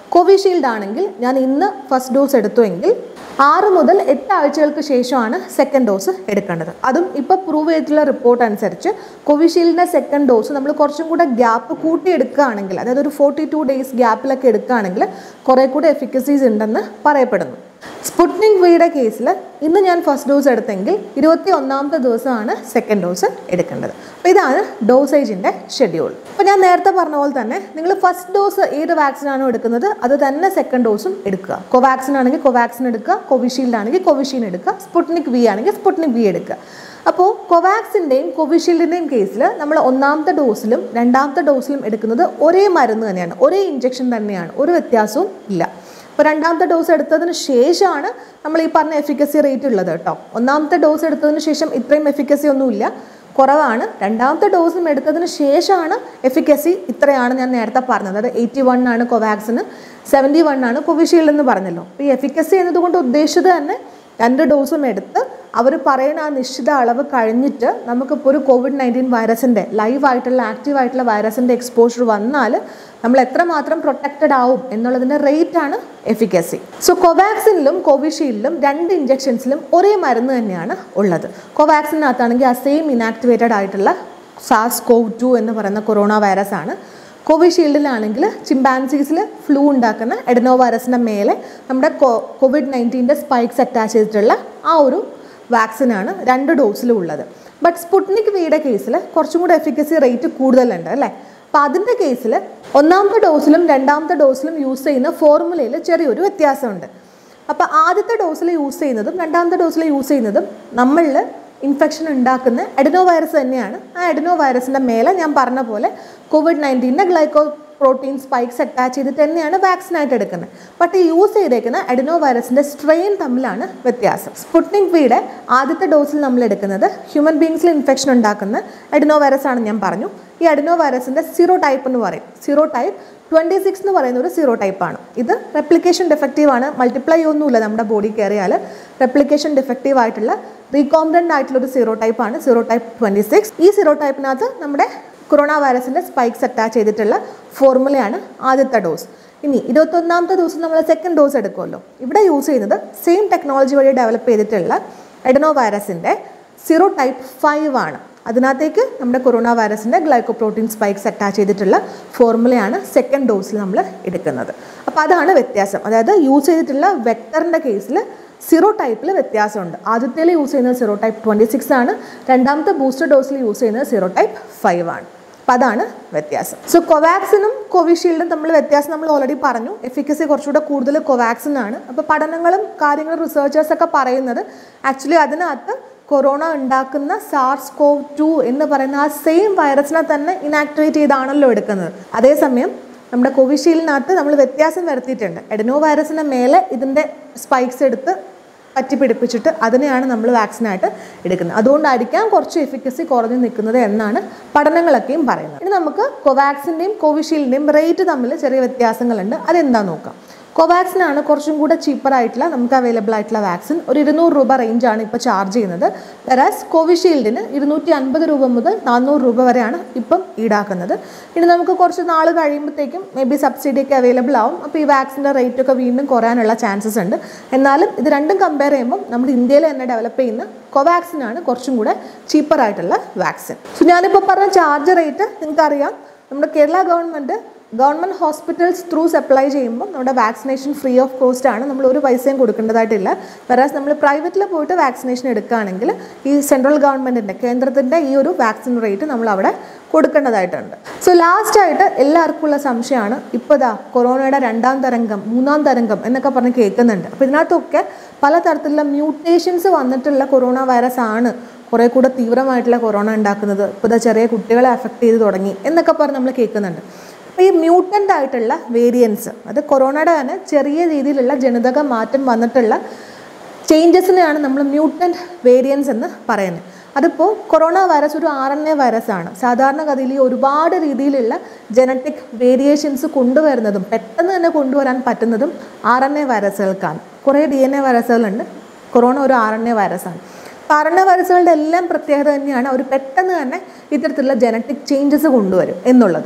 [SPEAKER 1] കോവിഷീൽഡ് ആണെങ്കിൽ ഞാൻ ഇന്ന് ഫസ്റ്റ് ഡോസ് എടുത്തുവെങ്കിൽ ആറ് മുതൽ എട്ട് ആഴ്ചകൾക്ക് ശേഷമാണ് സെക്കൻഡ് ഡോസ് എടുക്കേണ്ടത് അതും ഇപ്പോൾ പ്രൂവ് ചെയ്തിട്ടുള്ള റിപ്പോർട്ട് അനുസരിച്ച് കോവിഷീൽഡിൻ്റെ സെക്കൻഡ് ഡോസ് നമ്മൾ കുറച്ചും കൂടെ ഗ്യാപ്പ് കൂട്ടിയെടുക്കുകയാണെങ്കിൽ അതായത് ഒരു ഫോർട്ടി ടു ഡേയ്സ് ഗ്യാപ്പിലൊക്കെ എടുക്കുകയാണെങ്കിൽ കുറേ കൂടെ എഫിക്കസീസ് ഉണ്ടെന്ന് പറയപ്പെടുന്നു സ്പുട്നിക് വിയുടെ കേസിൽ ഇന്ന് ഞാൻ ഫസ്റ്റ് ഡോസ് എടുത്തെങ്കിൽ ഇരുപത്തി ഒന്നാമത്തെ ദിവസമാണ് സെക്കൻഡ് ഡോസ് എടുക്കേണ്ടത് അപ്പോൾ ഇതാണ് ഡോസേജിൻ്റെ ഷെഡ്യൂൾ അപ്പോൾ ഞാൻ നേരത്തെ പറഞ്ഞ പോലെ തന്നെ നിങ്ങൾ ഫസ്റ്റ് ഡോസ് ഏത് വാക്സിനാണോ എടുക്കുന്നത് അത് തന്നെ സെക്കൻഡ് ഡോസും എടുക്കുക കോവാക്സിൻ ആണെങ്കിൽ കോവാക്സിൻ എടുക്കുക കോവിഷീൽഡ് ആണെങ്കിൽ കോവിഷീൽഡ് എടുക്കുക സ്പുട്നിക് വി ആണെങ്കിൽ സ്പുട്നിക് വി എടുക്കുക അപ്പോൾ കോവാക്സിൻ്റെയും കോവിഷീൽഡിൻ്റെയും കേസിൽ നമ്മൾ ഒന്നാമത്തെ ഡോസിലും രണ്ടാമത്തെ ഡോസിലും എടുക്കുന്നത് ഒരേ മരുന്ന് തന്നെയാണ് ഒരേ ഇഞ്ചക്ഷൻ തന്നെയാണ് ഒരു വ്യത്യാസവും ഇല്ല ഇപ്പോൾ രണ്ടാമത്തെ ഡോസ് എടുത്തതിന് ശേഷമാണ് നമ്മൾ ഈ പറഞ്ഞ എഫിക്കസി റേറ്റ് ഉള്ളത് കേട്ടോ ഒന്നാമത്തെ ഡോസ് എടുത്തതിന് ശേഷം ഇത്രയും എഫിക്കസി ഒന്നുമില്ല കുറവാണ് രണ്ടാമത്തെ ഡോസും എടുത്തതിന് ശേഷമാണ് എഫിക്കസി ഇത്രയാണ് ഞാൻ നേരത്തെ പറഞ്ഞത് അത് എയ്റ്റി വൺ ആണ് കോവാക്സിന് സെവൻറ്റി വൺ ആണ് കോവിഷീൽഡ് എന്ന് പറഞ്ഞല്ലോ അപ്പോൾ ഈ എഫിക്കസി എന്നതുകൊണ്ട് ഉദ്ദേശിച്ചത് തന്നെ രണ്ട് ഡോസും എടുത്ത് അവർ പറയുന്ന ആ നിശ്ചിത അളവ് കഴിഞ്ഞിട്ട് നമുക്കിപ്പോൾ ഒരു കോവിഡ് നയൻറ്റീൻ വൈറസിൻ്റെ ലൈവ് ആയിട്ടുള്ള ആക്റ്റീവ് ആയിട്ടുള്ള വൈറസിൻ്റെ എക്സ്പോഷർ വന്നാൽ നമ്മൾ എത്രമാത്രം പ്രൊട്ടക്റ്റഡ് ആവും എന്നുള്ളതിൻ്റെ റേറ്റ് ആണ് എഫിക്കസി സോ കോവാക്സിനിലും കോവിഷീൽഡിലും രണ്ട് ഇഞ്ചെക്ഷൻസിലും ഒരേ മരുന്ന് തന്നെയാണ് ഉള്ളത് കോവാക്സിനകത്താണെങ്കിൽ ആ സെയിം ഇനാക്ടിവേറ്റഡ് ആയിട്ടുള്ള സാസ് കോവ് ടു എന്ന് പറയുന്ന കൊറോണ വൈറസ് ആണ് കോവിഷീൽഡിലാണെങ്കിൽ ചിമ്പാൻസീസിൽ ഫ്ലൂ ഉണ്ടാക്കുന്ന എഡനോ വൈറസിൻ്റെ മേലെ നമ്മുടെ കോവിഡ് നയൻറ്റീൻ്റെ സ്പൈക്സ് അറ്റാച്ച് ചെയ്തിട്ടുള്ള ആ ഒരു വാക്സിനാണ് രണ്ട് ഡോസിലും ഉള്ളത് ബട്ട് സ്പുട്നിക് വിയുടെ കേസിൽ കുറച്ചും കൂടെ എഫിക്കസി റേറ്റ് കൂടുതലുണ്ട് അല്ലേ അപ്പോൾ അതിൻ്റെ കേസിൽ ഒന്നാമത്തെ ഡോസിലും രണ്ടാമത്തെ ഡോസിലും യൂസ് ചെയ്യുന്ന ഫോർമുലയിൽ ചെറിയൊരു വ്യത്യാസമുണ്ട് അപ്പോൾ ആദ്യത്തെ ഡോസിൽ യൂസ് ചെയ്യുന്നതും രണ്ടാമത്തെ ഡോസിൽ യൂസ് ചെയ്യുന്നതും നമ്മളിൽ ഇൻഫെക്ഷൻ ഉണ്ടാക്കുന്ന എഡനോ വൈറസ് തന്നെയാണ് ആ എഡനോ വൈറസിൻ്റെ മേലെ ഞാൻ പറഞ്ഞ പോലെ കോവിഡ് നയൻറ്റീൻ്റെ ഗ്ലൈക്കോ പ്രോട്ടീൻ സ്പൈക്സ് അറ്റാച്ച് ചെയ്തിട്ട് തന്നെയാണ് വാക്സിനായിട്ട് എടുക്കുന്നത് ബട്ട് ഈ യൂസ് ചെയ്തേക്കുന്ന എഡനോ വൈറസിൻ്റെ സ്ട്രെയിൻ തമ്മിലാണ് വ്യത്യാസം സ്പുട്നിക് വിയുടെ ആദ്യത്തെ ഡോസിൽ നമ്മൾ എടുക്കുന്നത് ഹ്യൂമൻ ബീങ്സിൽ ഇൻഫെക്ഷൻ ഉണ്ടാക്കുന്ന എഡനോ വൈറസ് ആണെന്ന് ഞാൻ പറഞ്ഞു ഈ എഡനോ വൈറസിൻ്റെ സീറോ ടൈപ്പ് എന്ന് പറയും സീറോ ടൈപ്പ് ട്വൻറ്റി സിക്സ് എന്ന് പറയുന്ന ഒരു സീറോ ടൈപ്പാണ് ഇത് റെപ്ലിക്കേഷൻ ഡിഫക്റ്റീവ് ആണ് മൾട്ടിപ്ലൈ ഒന്നുമില്ല നമ്മുടെ ബോഡി കയറിയാൽ റെപ്ലിക്കേഷൻ ഡിഫക്റ്റീവ് ആയിട്ടുള്ള റീകോംബിനൻ്റ് ആയിട്ടുള്ള ഒരു സീറോ ടൈപ്പാണ് സീറോ ടൈപ്പ് ട്വൻറ്റി സിക്സ് ഈ സീറോ ടൈപ്പിനകത്ത് നമ്മുടെ കൊറോണ വൈറസിൻ്റെ സ്പൈക്സ് അറ്റാച്ച് ചെയ്തിട്ടുള്ള ഫോർമുലയാണ് ആദ്യത്തെ ഡോസ് ഇനി ഇരുപത്തൊന്നാമത്തെ ദിവസം നമ്മൾ സെക്കൻഡ് ഡോസ് എടുക്കുമല്ലോ ഇവിടെ യൂസ് ചെയ്യുന്നത് സെയിം ടെക്നോളജി വഴി ഡെവലപ്പ് ചെയ്തിട്ടുള്ള എഡനോ വൈറസിൻ്റെ സീറോ ടൈപ്പ് ഫൈവ് ആണ് അതിനകത്തേക്ക് നമ്മുടെ കൊറോണ വൈറസിൻ്റെ ഗ്ലൈക്കോപ്രോട്ടീൻ സ്പൈക്സ് അറ്റാച്ച് ചെയ്തിട്ടുള്ള ഫോർമുലയാണ് സെക്കൻഡ് ഡോസിൽ നമ്മൾ എടുക്കുന്നത് അപ്പോൾ അതാണ് വ്യത്യാസം അതായത് യൂസ് ചെയ്തിട്ടുള്ള വെക്ടറിൻ്റെ കേസിൽ സീറോ ടൈപ്പിൽ വ്യത്യാസമുണ്ട് ആദ്യത്തേൽ യൂസ് ചെയ്യുന്നത് സീറോ ടൈപ്പ് ട്വൻറ്റി സിക്സ് ആണ് രണ്ടാമത്തെ ബൂസ്റ്റർ ഡോസിൽ യൂസ് ചെയ്യുന്നത് സീറോ ടൈപ്പ് ഫൈവ് ആണ് അപ്പോൾ അതാണ് വ്യത്യാസം സോ കൊവാക്സിനും കോവിഷീൽഡും തമ്മിൽ വ്യത്യാസം നമ്മൾ ഓൾറെഡി പറഞ്ഞു എഫിക്കസി കുറച്ചുകൂടെ കൂടുതൽ കൊവാക്സിൻ ആണ് അപ്പോൾ പഠനങ്ങളും കാര്യങ്ങളും റിസർച്ചേഴ്സൊക്കെ പറയുന്നത് ആക്ച്വലി അതിനകത്ത് കൊറോണ ഉണ്ടാക്കുന്ന സാർസ് കോവ് ടു എന്ന് പറയുന്ന ആ സെയിം വൈറസിനെ തന്നെ ഇനാക്ടിവേറ്റ് ചെയ്താണല്ലോ എടുക്കുന്നത് അതേസമയം നമ്മുടെ കോവിഷീൽഡിനകത്ത് നമ്മൾ വ്യത്യാസം വരുത്തിയിട്ടുണ്ട് എഡനോ വൈറസിന് മേലെ ഇതിൻ്റെ സ്പൈക്സ് എടുത്ത് പറ്റി പിടിപ്പിച്ചിട്ട് അതിനെയാണ് നമ്മൾ വാക്സിനായിട്ട് എടുക്കുന്നത് അതുകൊണ്ടായിരിക്കാം കുറച്ച് എഫിക്കസി കുറഞ്ഞു നിൽക്കുന്നത് എന്നാണ് പഠനങ്ങളൊക്കെയും പറയുന്നത് ഇനി നമുക്ക് കോവാക്സിൻ്റെയും കോവിഷീൽഡിൻ്റെയും റേറ്റ് തമ്മിൽ ചെറിയ വ്യത്യാസങ്ങളുണ്ട് അതെന്താ നോക്കാം കോവാക്സിൻ ആണ് കുറച്ചും കൂടെ ചീപ്പർ ആയിട്ടുള്ള നമുക്ക് അവൈലബിൾ ആയിട്ടുള്ള വാക്സിൻ ഒരു ഇരുന്നൂറ് രൂപ റേഞ്ചാണ് ഇപ്പോൾ ചാർജ് ചെയ്യുന്നത് വെറാസ് കോവിഷീൽഡിന് ഇരുന്നൂറ്റി അൻപത് രൂപ മുതൽ നാനൂറ് രൂപ വരെയാണ് ഇപ്പം ഈടാക്കുന്നത് ഇനി നമുക്ക് കുറച്ച് നാൾ കഴിയുമ്പോഴത്തേക്കും മേ ബി സബ്സിഡി ഒക്കെ അവൈലബിൾ ആവും അപ്പോൾ ഈ വാക്സിൻ്റെ റേറ്റ് ഒക്കെ വീണ്ടും കുറയാനുള്ള ചാൻസസ് ഉണ്ട് എന്നാലും ഇത് രണ്ടും കമ്പയർ ചെയ്യുമ്പോൾ നമ്മുടെ ഇന്ത്യയിൽ തന്നെ ഡെവലപ്പ് ചെയ്യുന്ന കോവാക്സിൻ ആണ് കുറച്ചും കൂടെ ചീപ്പർ ആയിട്ടുള്ള വാക്സിൻ സോ ഞാനിപ്പോൾ പറഞ്ഞ ചാർജ് റേറ്റ് നിങ്ങൾക്കറിയാം നമ്മുടെ Kerala government government hospitals through supply ചെയ്യുമ്പോൾ നമ്മുടെ വാക്സിനേഷൻ ഫ്രീ ഓഫ് കോസ്റ്റ് ആണ് നമ്മൾ ഒരു പൈസയും കൊടുക്കേണ്ടതായിട്ടില്ല വെറാസ് നമ്മൾ പ്രൈവറ്റിൽ പോയിട്ട് വാക്സിനേഷൻ എടുക്കുകയാണെങ്കിൽ ഈ സെൻട്രൽ ഗവൺമെൻറ്റിൻ്റെ കേന്ദ്രത്തിൻ്റെ ഈ ഒരു വാക്സിൻ റേറ്റ് നമ്മൾ അവിടെ കൊടുക്കേണ്ടതായിട്ടുണ്ട് സോ ലാസ്റ്റായിട്ട് എല്ലാവർക്കും ഉള്ള സംശയമാണ് ഇപ്പോൾ ഇതാ കൊറോണയുടെ രണ്ടാം തരംഗം മൂന്നാം തരംഗം എന്നൊക്കെ പറഞ്ഞ് കേൾക്കുന്നുണ്ട് അപ്പോൾ ഇതിനകത്തൊക്കെ പലതരത്തിലുള്ള മ്യൂട്ടേഷൻസ് വന്നിട്ടുള്ള കൊറോണ വൈറസ് ആണ് കുറേ കൂടെ തീവ്രമായിട്ടുള്ള കൊറോണ ഉണ്ടാക്കുന്നത് ഇപ്പോൾ ഇതാ ചെറിയ കുട്ടികളെ അഫക്റ്റ് ചെയ്ത് തുടങ്ങി എന്നൊക്കെ പറഞ്ഞ് നമ്മൾ കേൾക്കുന്നുണ്ട് അപ്പോൾ ഈ മ്യൂട്ടൻ്റ് ആയിട്ടുള്ള വേരിയൻസ് അത് കൊറോണയുടെ തന്നെ ചെറിയ രീതിയിലുള്ള ജനിതക മാറ്റം വന്നിട്ടുള്ള ചേഞ്ചസിനെയാണ് നമ്മൾ മ്യൂട്ടൻ്റ് വേരിയൻസ് എന്ന് പറയുന്നത് അതിപ്പോൾ കൊറോണ വൈറസ് ഒരു ആർ എൻ എ വൈറസ് ആണ് സാധാരണഗതിയിൽ ഈ ഒരുപാട് രീതിയിലുള്ള ജനറ്റിക് വേരിയേഷൻസ് കൊണ്ടുവരുന്നതും പെട്ടെന്ന് തന്നെ കൊണ്ടുവരാൻ പറ്റുന്നതും ആർ എൻ എ വൈറസുകൾക്കാണ് കുറേ ഡി എൻ എ വൈറസുകളുണ്ട് കൊറോണ ഒരു ആർ എൻ എ വൈറസാണ് ആർ എൻ എ വൈറസുകളുടെ എല്ലാം പ്രത്യേകത തന്നെയാണ് അവർ പെട്ടെന്ന് തന്നെ ഇത്തരത്തിലുള്ള ജനറ്റിക് ചേഞ്ചസ് കൊണ്ടുവരും എന്നുള്ളത്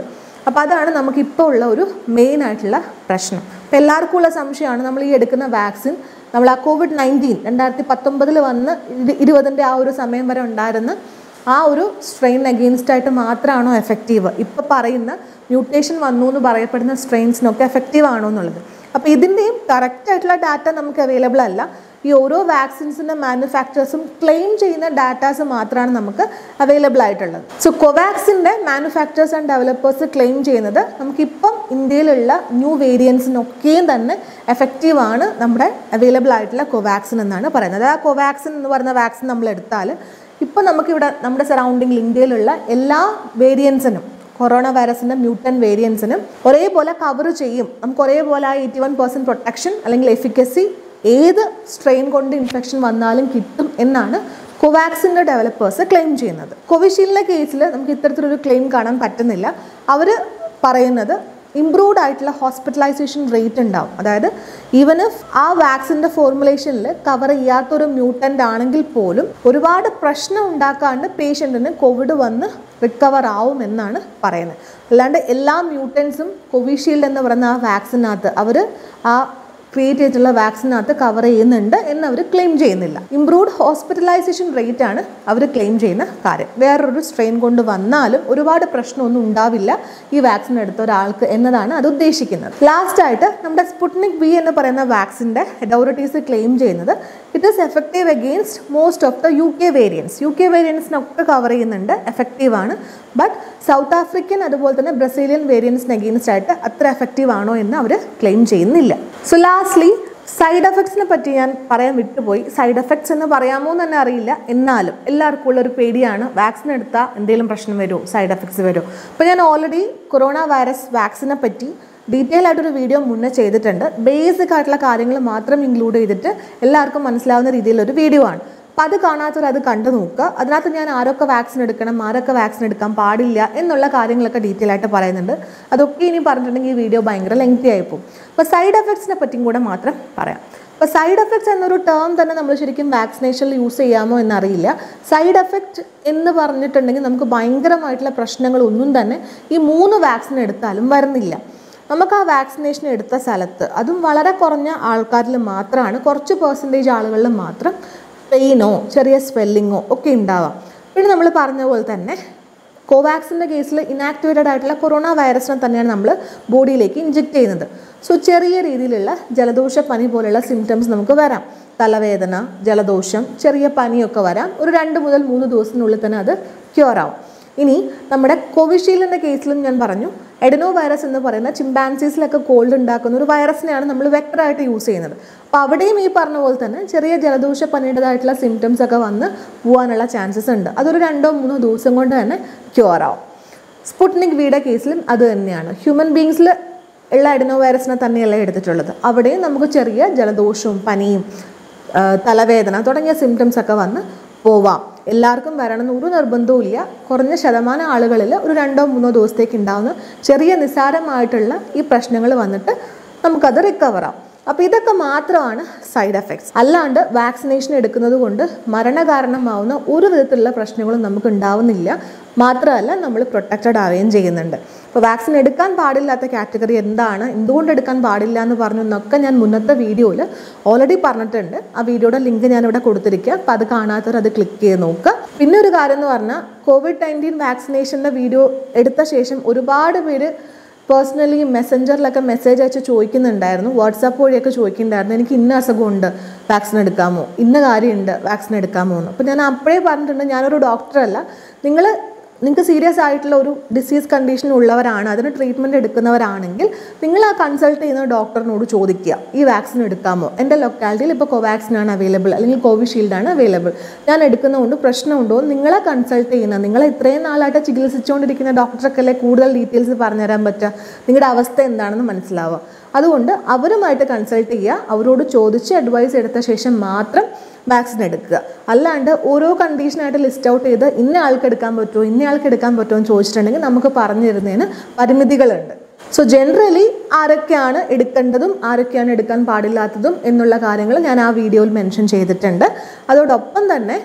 [SPEAKER 1] അപ്പോൾ അതാണ് നമുക്കിപ്പോൾ ഉള്ള ഒരു മെയിൻ ആയിട്ടുള്ള പ്രശ്നം അപ്പോൾ എല്ലാവർക്കും ഉള്ള സംശയമാണ് നമ്മൾ ഈ എടുക്കുന്ന വാക്സിൻ നമ്മൾ ആ കോവിഡ് നയൻറ്റീൻ രണ്ടായിരത്തി പത്തൊമ്പതിൽ വന്ന് ഇരു- ഇരുപതിൻ്റെ ആ ഒരു സമയം വരെ ഉണ്ടായിരുന്ന ആ ഒരു സ്ട്രെയിൻ അഗെയിൻസ്റ്റ് ആയിട്ട് മാത്രമാണോ എഫക്റ്റീവ് ഇപ്പോൾ പറയുന്ന മ്യൂട്ടേഷൻ വന്നു എന്ന് പറയപ്പെടുന്ന സ്ട്രെയിൻസിനൊക്കെ എഫക്റ്റീവ് ആണോ എന്നുള്ളത് അപ്പോൾ ഇതിൻ്റെയും കറക്റ്റ് ആയിട്ടുള്ള ഡാറ്റ നമുക്ക് അവൈലബിൾ അല്ല ഈ ഓരോ വാക്സിൻസിൻ്റെ മാനുഫാക്ചേഴ്സും ക്ലെയിം ചെയ്യുന്ന ഡാറ്റാസ് മാത്രമാണ് നമുക്ക് അവൈലബിൾ ആയിട്ടുള്ളത് സോ കൊവാക്സിൻ്റെ മാനുഫാക്ചേഴ്സ് ആൻഡ് ഡെവലപ്പേഴ്സ് ക്ലെയിം ചെയ്യുന്നത് നമുക്കിപ്പം ഇന്ത്യയിലുള്ള ന്യൂ വേരിയൻസിനൊക്കെയും തന്നെ എഫക്റ്റീവ് ആണ് നമ്മുടെ അവൈലബിൾ ആയിട്ടുള്ള കൊവാക്സിൻ എന്നാണ് പറയുന്നത് ആ കൊവാക്സിൻ എന്ന് പറയുന്ന വാക്സിൻ നമ്മൾ എടുത്താൽ ഇപ്പം നമുക്കിവിടെ നമ്മുടെ സറൗണ്ടിങ്ങിൽ ഇന്ത്യയിലുള്ള എല്ലാ വേരിയൻസിനും കൊറോണ വൈറസിൻ്റെ മ്യൂട്ടൻ വേരിയൻസിനും ഒരേപോലെ കവർ ചെയ്യും നമുക്ക് ഒരേപോലെ ആ എയ്റ്റി വൺ പെർസെൻറ്റ് പ്രൊട്ടക്ഷൻ അല്ലെങ്കിൽ എഫിക്കസി ഏത് സ്ട്രെയിൻ കൊണ്ട് ഇൻഫെക്ഷൻ വന്നാലും കിട്ടും എന്നാണ് കോവാക്സിൻ്റെ ഡെവലപ്പേഴ്സ് ക്ലെയിം ചെയ്യുന്നത് കോവിഷീൽഡിൻ്റെ കേസിൽ നമുക്ക് ഇത്തരത്തിലൊരു ക്ലെയിം കാണാൻ പറ്റുന്നില്ല അവർ പറയുന്നത് ഇംപ്രൂവ്ഡ് ആയിട്ടുള്ള ഹോസ്പിറ്റലൈസേഷൻ റേറ്റ് ഉണ്ടാവും അതായത് ഈവൻ ഇഫ് ആ വാക്സിൻ്റെ ഫോർമുലേഷനിൽ കവർ ചെയ്യാത്തൊരു മ്യൂട്ടൻ്റ് ആണെങ്കിൽ പോലും ഒരുപാട് പ്രശ്നം ഉണ്ടാക്കാണ്ട് പേഷ്യൻറ്റിന് കോവിഡ് വന്ന് റിക്കവർ ആവും എന്നാണ് പറയുന്നത് അല്ലാണ്ട് എല്ലാ മ്യൂട്ടൻസും കോവിഷീൽഡ് എന്ന് പറയുന്ന ആ വാക്സിനകത്ത് അവർ ആ ക്രിയേറ്റ് ചെയ്തിട്ടുള്ള വാക്സിനകത്ത് കവർ ചെയ്യുന്നുണ്ട് എന്ന് അവർ ക്ലെയിം ചെയ്യുന്നില്ല ഇംപ്രൂവ്ഡ് ഹോസ്പിറ്റലൈസേഷൻ റേറ്റ് ആണ് അവർ ക്ലെയിം ചെയ്യുന്ന കാര്യം വേറൊരു സ്ട്രെയിൻ കൊണ്ട് വന്നാലും ഒരുപാട് പ്രശ്നമൊന്നും ഉണ്ടാവില്ല ഈ വാക്സിൻ എടുത്ത ഒരാൾക്ക് എന്നതാണ് അത് ഉദ്ദേശിക്കുന്നത് ലാസ്റ്റ് ആയിട്ട് നമ്മുടെ സ്പുട്നിക് വി എന്ന് പറയുന്ന വാക്സിൻ്റെ ഡൗറട്ടീസ് ക്ലെയിം ചെയ്യുന്നത് it is effective against most of the U K variance U K വേരിയൻസിനൊക്കെ കവർ ചെയ്യുന്നുണ്ട് എഫക്റ്റീവ് ആണ് ബട്ട് സൗത്ത് ആഫ്രിക്കൻ അതുപോലെ തന്നെ ബ്രസീലിയൻ വേരിയൻസിന് അഗെയിൻസ്റ്റ് ആയിട്ട് അത്ര എഫക്റ്റീവ് ആണോ എന്ന് അവർ ക്ലെയിം ചെയ്യുന്നില്ല സോ ലാസ്റ്റ്ലി സൈഡ് എഫക്ട്സിനെ പറ്റി ഞാൻ പറയാൻ വിട്ടുപോയി സൈഡ് എഫക്ട്സ് എന്ന് പറയാമോ എന്ന് തന്നെ അറിയില്ല എന്നാലും എല്ലാവർക്കും ഉള്ളൊരു പേടിയാണ് വാക്സിൻ എടുത്താൽ എന്തെങ്കിലും പ്രശ്നം വരുമോ സൈഡ് എഫക്ട്സ് വരുമോ അപ്പോൾ ഞാൻ ഓൾറെഡി കൊറോണ വൈറസ് വാക്സിനെ പറ്റി ഡീറ്റെയിൽ ആയിട്ടൊരു വീഡിയോ മുന്നേ ചെയ്തിട്ടുണ്ട് ബേസിക് ആയിട്ടുള്ള കാര്യങ്ങൾ മാത്രം ഇൻക്ലൂഡ് ചെയ്തിട്ട് എല്ലാവർക്കും മനസ്സിലാവുന്ന രീതിയിലൊരു വീഡിയോ ആണ് അപ്പോൾ അത് കാണാത്തവർ അത് കണ്ടു നോക്കുക അതിനകത്ത് ഞാൻ ആരൊക്കെ വാക്സിൻ എടുക്കണം ആരൊക്കെ വാക്സിൻ എടുക്കാൻ പാടില്ല എന്നുള്ള കാര്യങ്ങളൊക്കെ ഡീറ്റെയിൽ ആയിട്ട് പറയുന്നുണ്ട് അതൊക്കെ ഇനി പറഞ്ഞിട്ടുണ്ടെങ്കിൽ ഈ വീഡിയോ ഭയങ്കര ലെങ്തി ആയിപ്പോവും അപ്പോൾ സൈഡ് എഫക്ട്സിനെ പറ്റിയും കൂടെ മാത്രം പറയാം അപ്പോൾ സൈഡ് എഫക്ട്സ് എന്നൊരു ടേം തന്നെ നമ്മൾ ശരിക്കും വാക്സിനേഷനിൽ യൂസ് ചെയ്യാമോ എന്നറിയില്ല സൈഡ് എഫക്റ്റ് എന്ന് പറഞ്ഞിട്ടുണ്ടെങ്കിൽ നമുക്ക് ഭയങ്കരമായിട്ടുള്ള പ്രശ്നങ്ങളൊന്നും തന്നെ ഈ മൂന്ന് വാക്സിൻ എടുത്താലും വരുന്നില്ല നമുക്ക് ആ വാക്സിനേഷൻ എടുത്ത സ്ഥലത്ത് അതും വളരെ കുറഞ്ഞ ആൾക്കാരിൽ മാത്രമാണ് കുറച്ച് പേഴ്സൻറ്റേജ് ആളുകളിൽ മാത്രം പെയിനോ ചെറിയ സ്വെല്ലിങ്ങോ ഒക്കെ ഉണ്ടാവാം പിന്നെ നമ്മൾ പറഞ്ഞ പോലെ തന്നെ കോവാക്സിൻ്റെ കേസിൽ ഇനാക്ടിവേറ്റഡ് ആയിട്ടുള്ള കൊറോണ വൈറസിനെ തന്നെയാണ് നമ്മൾ ബോഡിയിലേക്ക് ഇഞ്ചെക്ട് ചെയ്യുന്നത് സോ ചെറിയ രീതിയിലുള്ള ജലദോഷ പനി പോലെയുള്ള സിംറ്റംസ് നമുക്ക് വരാം തലവേദന ജലദോഷം ചെറിയ പനിയൊക്കെ വരാം ഒരു രണ്ട് മുതൽ മൂന്ന് ദിവസത്തിനുള്ളിൽ തന്നെ അത് ക്യൂർ ആവും ഇനി നമ്മുടെ കോവിഷീൽഡിൻ്റെ കേസിലും ഞാൻ പറഞ്ഞു എഡനോ വൈറസ് എന്ന് പറയുന്ന ചിമ്പാൻസീസിലൊക്കെ കോൾഡ് ഉണ്ടാക്കുന്ന ഒരു വൈറസിനെയാണ് നമ്മൾ വെക്ടറായിട്ട് യൂസ് ചെയ്യുന്നത് അപ്പോൾ അവിടെയും ഈ പറഞ്ഞ പോലെ തന്നെ ചെറിയ ജലദോഷ പനിയുടേതായിട്ടുള്ള സിംറ്റംസ് ഒക്കെ വന്ന് പോകാനുള്ള ചാൻസസ് ഉണ്ട് അതൊരു രണ്ടോ മൂന്നോ ദിവസം കൊണ്ട് തന്നെ ക്യൂർ ആവും സ്പുട്നിക് വിയുടെ കേസിലും അത് തന്നെയാണ് ഹ്യൂമൻ ബീങ്സിൽ ഉള്ള എഡനോ വൈറസിനെ തന്നെയല്ല എടുത്തിട്ടുള്ളത് അവിടെയും നമുക്ക് ചെറിയ ജലദോഷവും പനിയും ആ, തലവേദന തുടങ്ങിയ സിംറ്റംസ് ഒക്കെ വന്ന് പോവാം എല്ലാവർക്കും വരണമെന്ന് ഒരു നിർബന്ധവും ഇല്ല കുറഞ്ഞ ശതമാനം ആളുകളിൽ ഒരു രണ്ടോ മൂന്നോ ദിവസത്തേക്ക് ഉണ്ടാവുന്ന ചെറിയ നിസ്സാരമായിട്ടുള്ള ഈ പ്രശ്നങ്ങൾ വന്നിട്ട് നമുക്കത് റിക്കവർ ആവും അപ്പോൾ ഇതൊക്കെ മാത്രമാണ് സൈഡ് എഫക്ട്സ് അല്ലാണ്ട് വാക്സിനേഷൻ എടുക്കുന്നത് കൊണ്ട് മരണകാരണമാവുന്ന ഒരു വിധത്തിലുള്ള പ്രശ്നങ്ങളും നമുക്ക് ഉണ്ടാവുന്നില്ല മാത്രമല്ല നമ്മൾ പ്രൊട്ടക്റ്റഡ് ആവുകയും ചെയ്യുന്നുണ്ട് ഇപ്പോൾ വാക്സിൻ എടുക്കാൻ പാടില്ലാത്ത കാറ്റഗറി എന്താണ് എന്തുകൊണ്ട് എടുക്കാൻ പാടില്ല എന്ന് പറഞ്ഞു എന്നൊക്കെ ഞാൻ മുന്നത്തെ വീഡിയോയിൽ ഓൾറെഡി പറഞ്ഞിട്ടുണ്ട് ആ വീഡിയോയുടെ ലിങ്ക് ഞാനിവിടെ കൊടുത്തിരിക്കുക അപ്പോൾ അത് കാണാത്തവർ അത് ക്ലിക്ക് ചെയ്ത് നോക്കുക പിന്നെ ഒരു കാര്യം എന്ന് പറഞ്ഞാൽ കോവിഡ് നയൻറ്റീൻ വാക്സിനേഷൻ്റെ വീഡിയോ എടുത്ത ശേഷം ഒരുപാട് പേര് പേഴ്സണലി മെസ്സഞ്ചറിലൊക്കെ മെസ്സേജ് അയച്ച് ചോദിക്കുന്നുണ്ടായിരുന്നു വാട്സാപ്പ് വഴിയൊക്കെ ചോദിക്കുന്നുണ്ടായിരുന്നു എനിക്ക് ഇന്ന അസുഖമുണ്ട് വാക്സിൻ എടുക്കാമോ ഇന്ന കാര്യമുണ്ട് വാക്സിൻ എടുക്കാമോ എന്ന് അപ്പോൾ ഞാൻ അപ്പോഴേ പറഞ്ഞിട്ടുണ്ട് ഞാനൊരു ഡോക്ടറല്ല നിങ്ങൾ നിങ്ങൾക്ക് സീരിയസ് ആയിട്ടുള്ള ഒരു ഡിസീസ് കണ്ടീഷൻ ഉള്ളവരാണ് അതിന് ട്രീറ്റ്മെൻറ്റ് എടുക്കുന്നവരാണെങ്കിൽ നിങ്ങൾ ആ കൺസൾട്ട് ചെയ്യുന്ന ഡോക്ടറിനോട് ചോദിക്കുക ഈ വാക്സിൻ എടുക്കാമോ എൻ്റെ ലൊക്കാലിറ്റിയിൽ ഇപ്പോൾ കോവാക്സിൻ ആണ് അവൈലബിൾ അല്ലെങ്കിൽ കോവിഷീൽഡ് ആണ് അവൈലബിൾ ഞാൻ എടുക്കുന്നതുകൊണ്ട് പ്രശ്നമുണ്ടോ എന്ന് നിങ്ങളെ കൺസൾട്ട് ചെയ്യുന്ന നിങ്ങളെ ഇത്രയും നാളായിട്ട് ചികിത്സിച്ചുകൊണ്ടിരിക്കുന്ന ഡോക്ടർക്കല്ലേ കൂടുതൽ ഡീറ്റെയിൽസ് പറഞ്ഞുതരാൻ പറ്റുക നിങ്ങളുടെ അവസ്ഥ എന്താണെന്ന് മനസ്സിലാവുക അതുകൊണ്ട് അവരുമായിട്ട് കൺസൾട്ട് ചെയ്യുക അവരോട് ചോദിച്ച് അഡ്വൈസ് എടുത്ത ശേഷം മാത്രം വാക്സിൻ എടുക്കുക അല്ലാണ്ട് ഓരോ കണ്ടീഷനായിട്ട് ലിസ്റ്റ് ഔട്ട് ചെയ്ത് ഇന്ന ആൾക്ക് എടുക്കാൻ പറ്റുമോ ഇന്ന ആൾക്ക് എടുക്കാൻ പറ്റുമോ എന്ന് ചോദിച്ചിട്ടുണ്ടെങ്കിൽ നമുക്ക് പറഞ്ഞു തരുന്നതിന് പരിമിതികളുണ്ട് സോ ജനറലി ആരൊക്കെയാണ് എടുക്കേണ്ടതും ആരൊക്കെയാണ് എടുക്കാൻ പാടില്ലാത്തതും എന്നുള്ള കാര്യങ്ങൾ ഞാൻ ആ വീഡിയോയിൽ മെൻഷൻ ചെയ്തിട്ടുണ്ട് അതോടൊപ്പം തന്നെ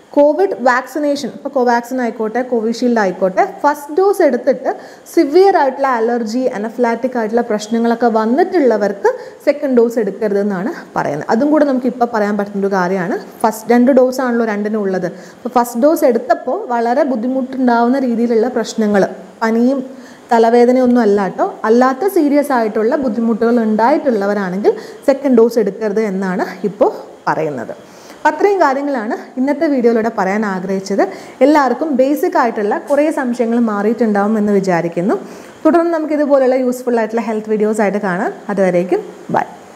[SPEAKER 1] കോവിഡ് വാക്സിനേഷൻ ഇപ്പോൾ കോവാക്സിൻ ആയിക്കോട്ടെ കോവിഷീൽഡ് ആയിക്കോട്ടെ ഫസ്റ്റ് ഡോസ് എടുത്തിട്ട് സിവിയർ ആയിട്ടുള്ള അലർജി അനഫ്ലാറ്റിക് ആയിട്ടുള്ള പ്രശ്നങ്ങളൊക്കെ വന്നിട്ടുള്ളവർക്ക് സെക്കൻഡ് ഡോസ് എടുക്കരുതെന്നാണ് പറയുന്നത് അതും കൂടെ നമുക്ക് ഇപ്പോൾ പറയാൻ പറ്റുന്ന ഒരു കാര്യമാണ് ഫസ്റ്റ് രണ്ട് ഡോസ് ആണല്ലോ രണ്ടിനും ഉള്ളത് അപ്പോൾ ഫസ്റ്റ് ഡോസ് എടുത്തപ്പോൾ വളരെ ബുദ്ധിമുട്ടുണ്ടാവുന്ന രീതിയിലുള്ള പ്രശ്നങ്ങൾ പനിയും തലവേദനയൊന്നും അല്ല കേട്ടോ അല്ലാത്ത സീരിയസ് ആയിട്ടുള്ള ബുദ്ധിമുട്ടുകൾ ഉണ്ടായിട്ടുള്ളവരാണെങ്കിൽ സെക്കൻഡ് ഡോസ് എടുക്കരുത് എന്നാണ് ഇപ്പോൾ പറയുന്നത് അപ്പം അത്രയും കാര്യങ്ങളാണ് ഇന്നത്തെ വീഡിയോയിലൂടെ പറയാൻ ആഗ്രഹിച്ചത് എല്ലാവർക്കും ബേസിക് ആയിട്ടുള്ള കുറേ സംശയങ്ങൾ മാറിയിട്ടുണ്ടാവും എന്ന് വിചാരിക്കുന്നു തുടർന്ന് നമുക്ക് ഇതുപോലുള്ള യൂസ്ഫുൾ ആയിട്ടുള്ള ഹെൽത്ത് വീഡിയോസ് ആയിട്ട് കാണാം അതുവരേക്കും ബൈ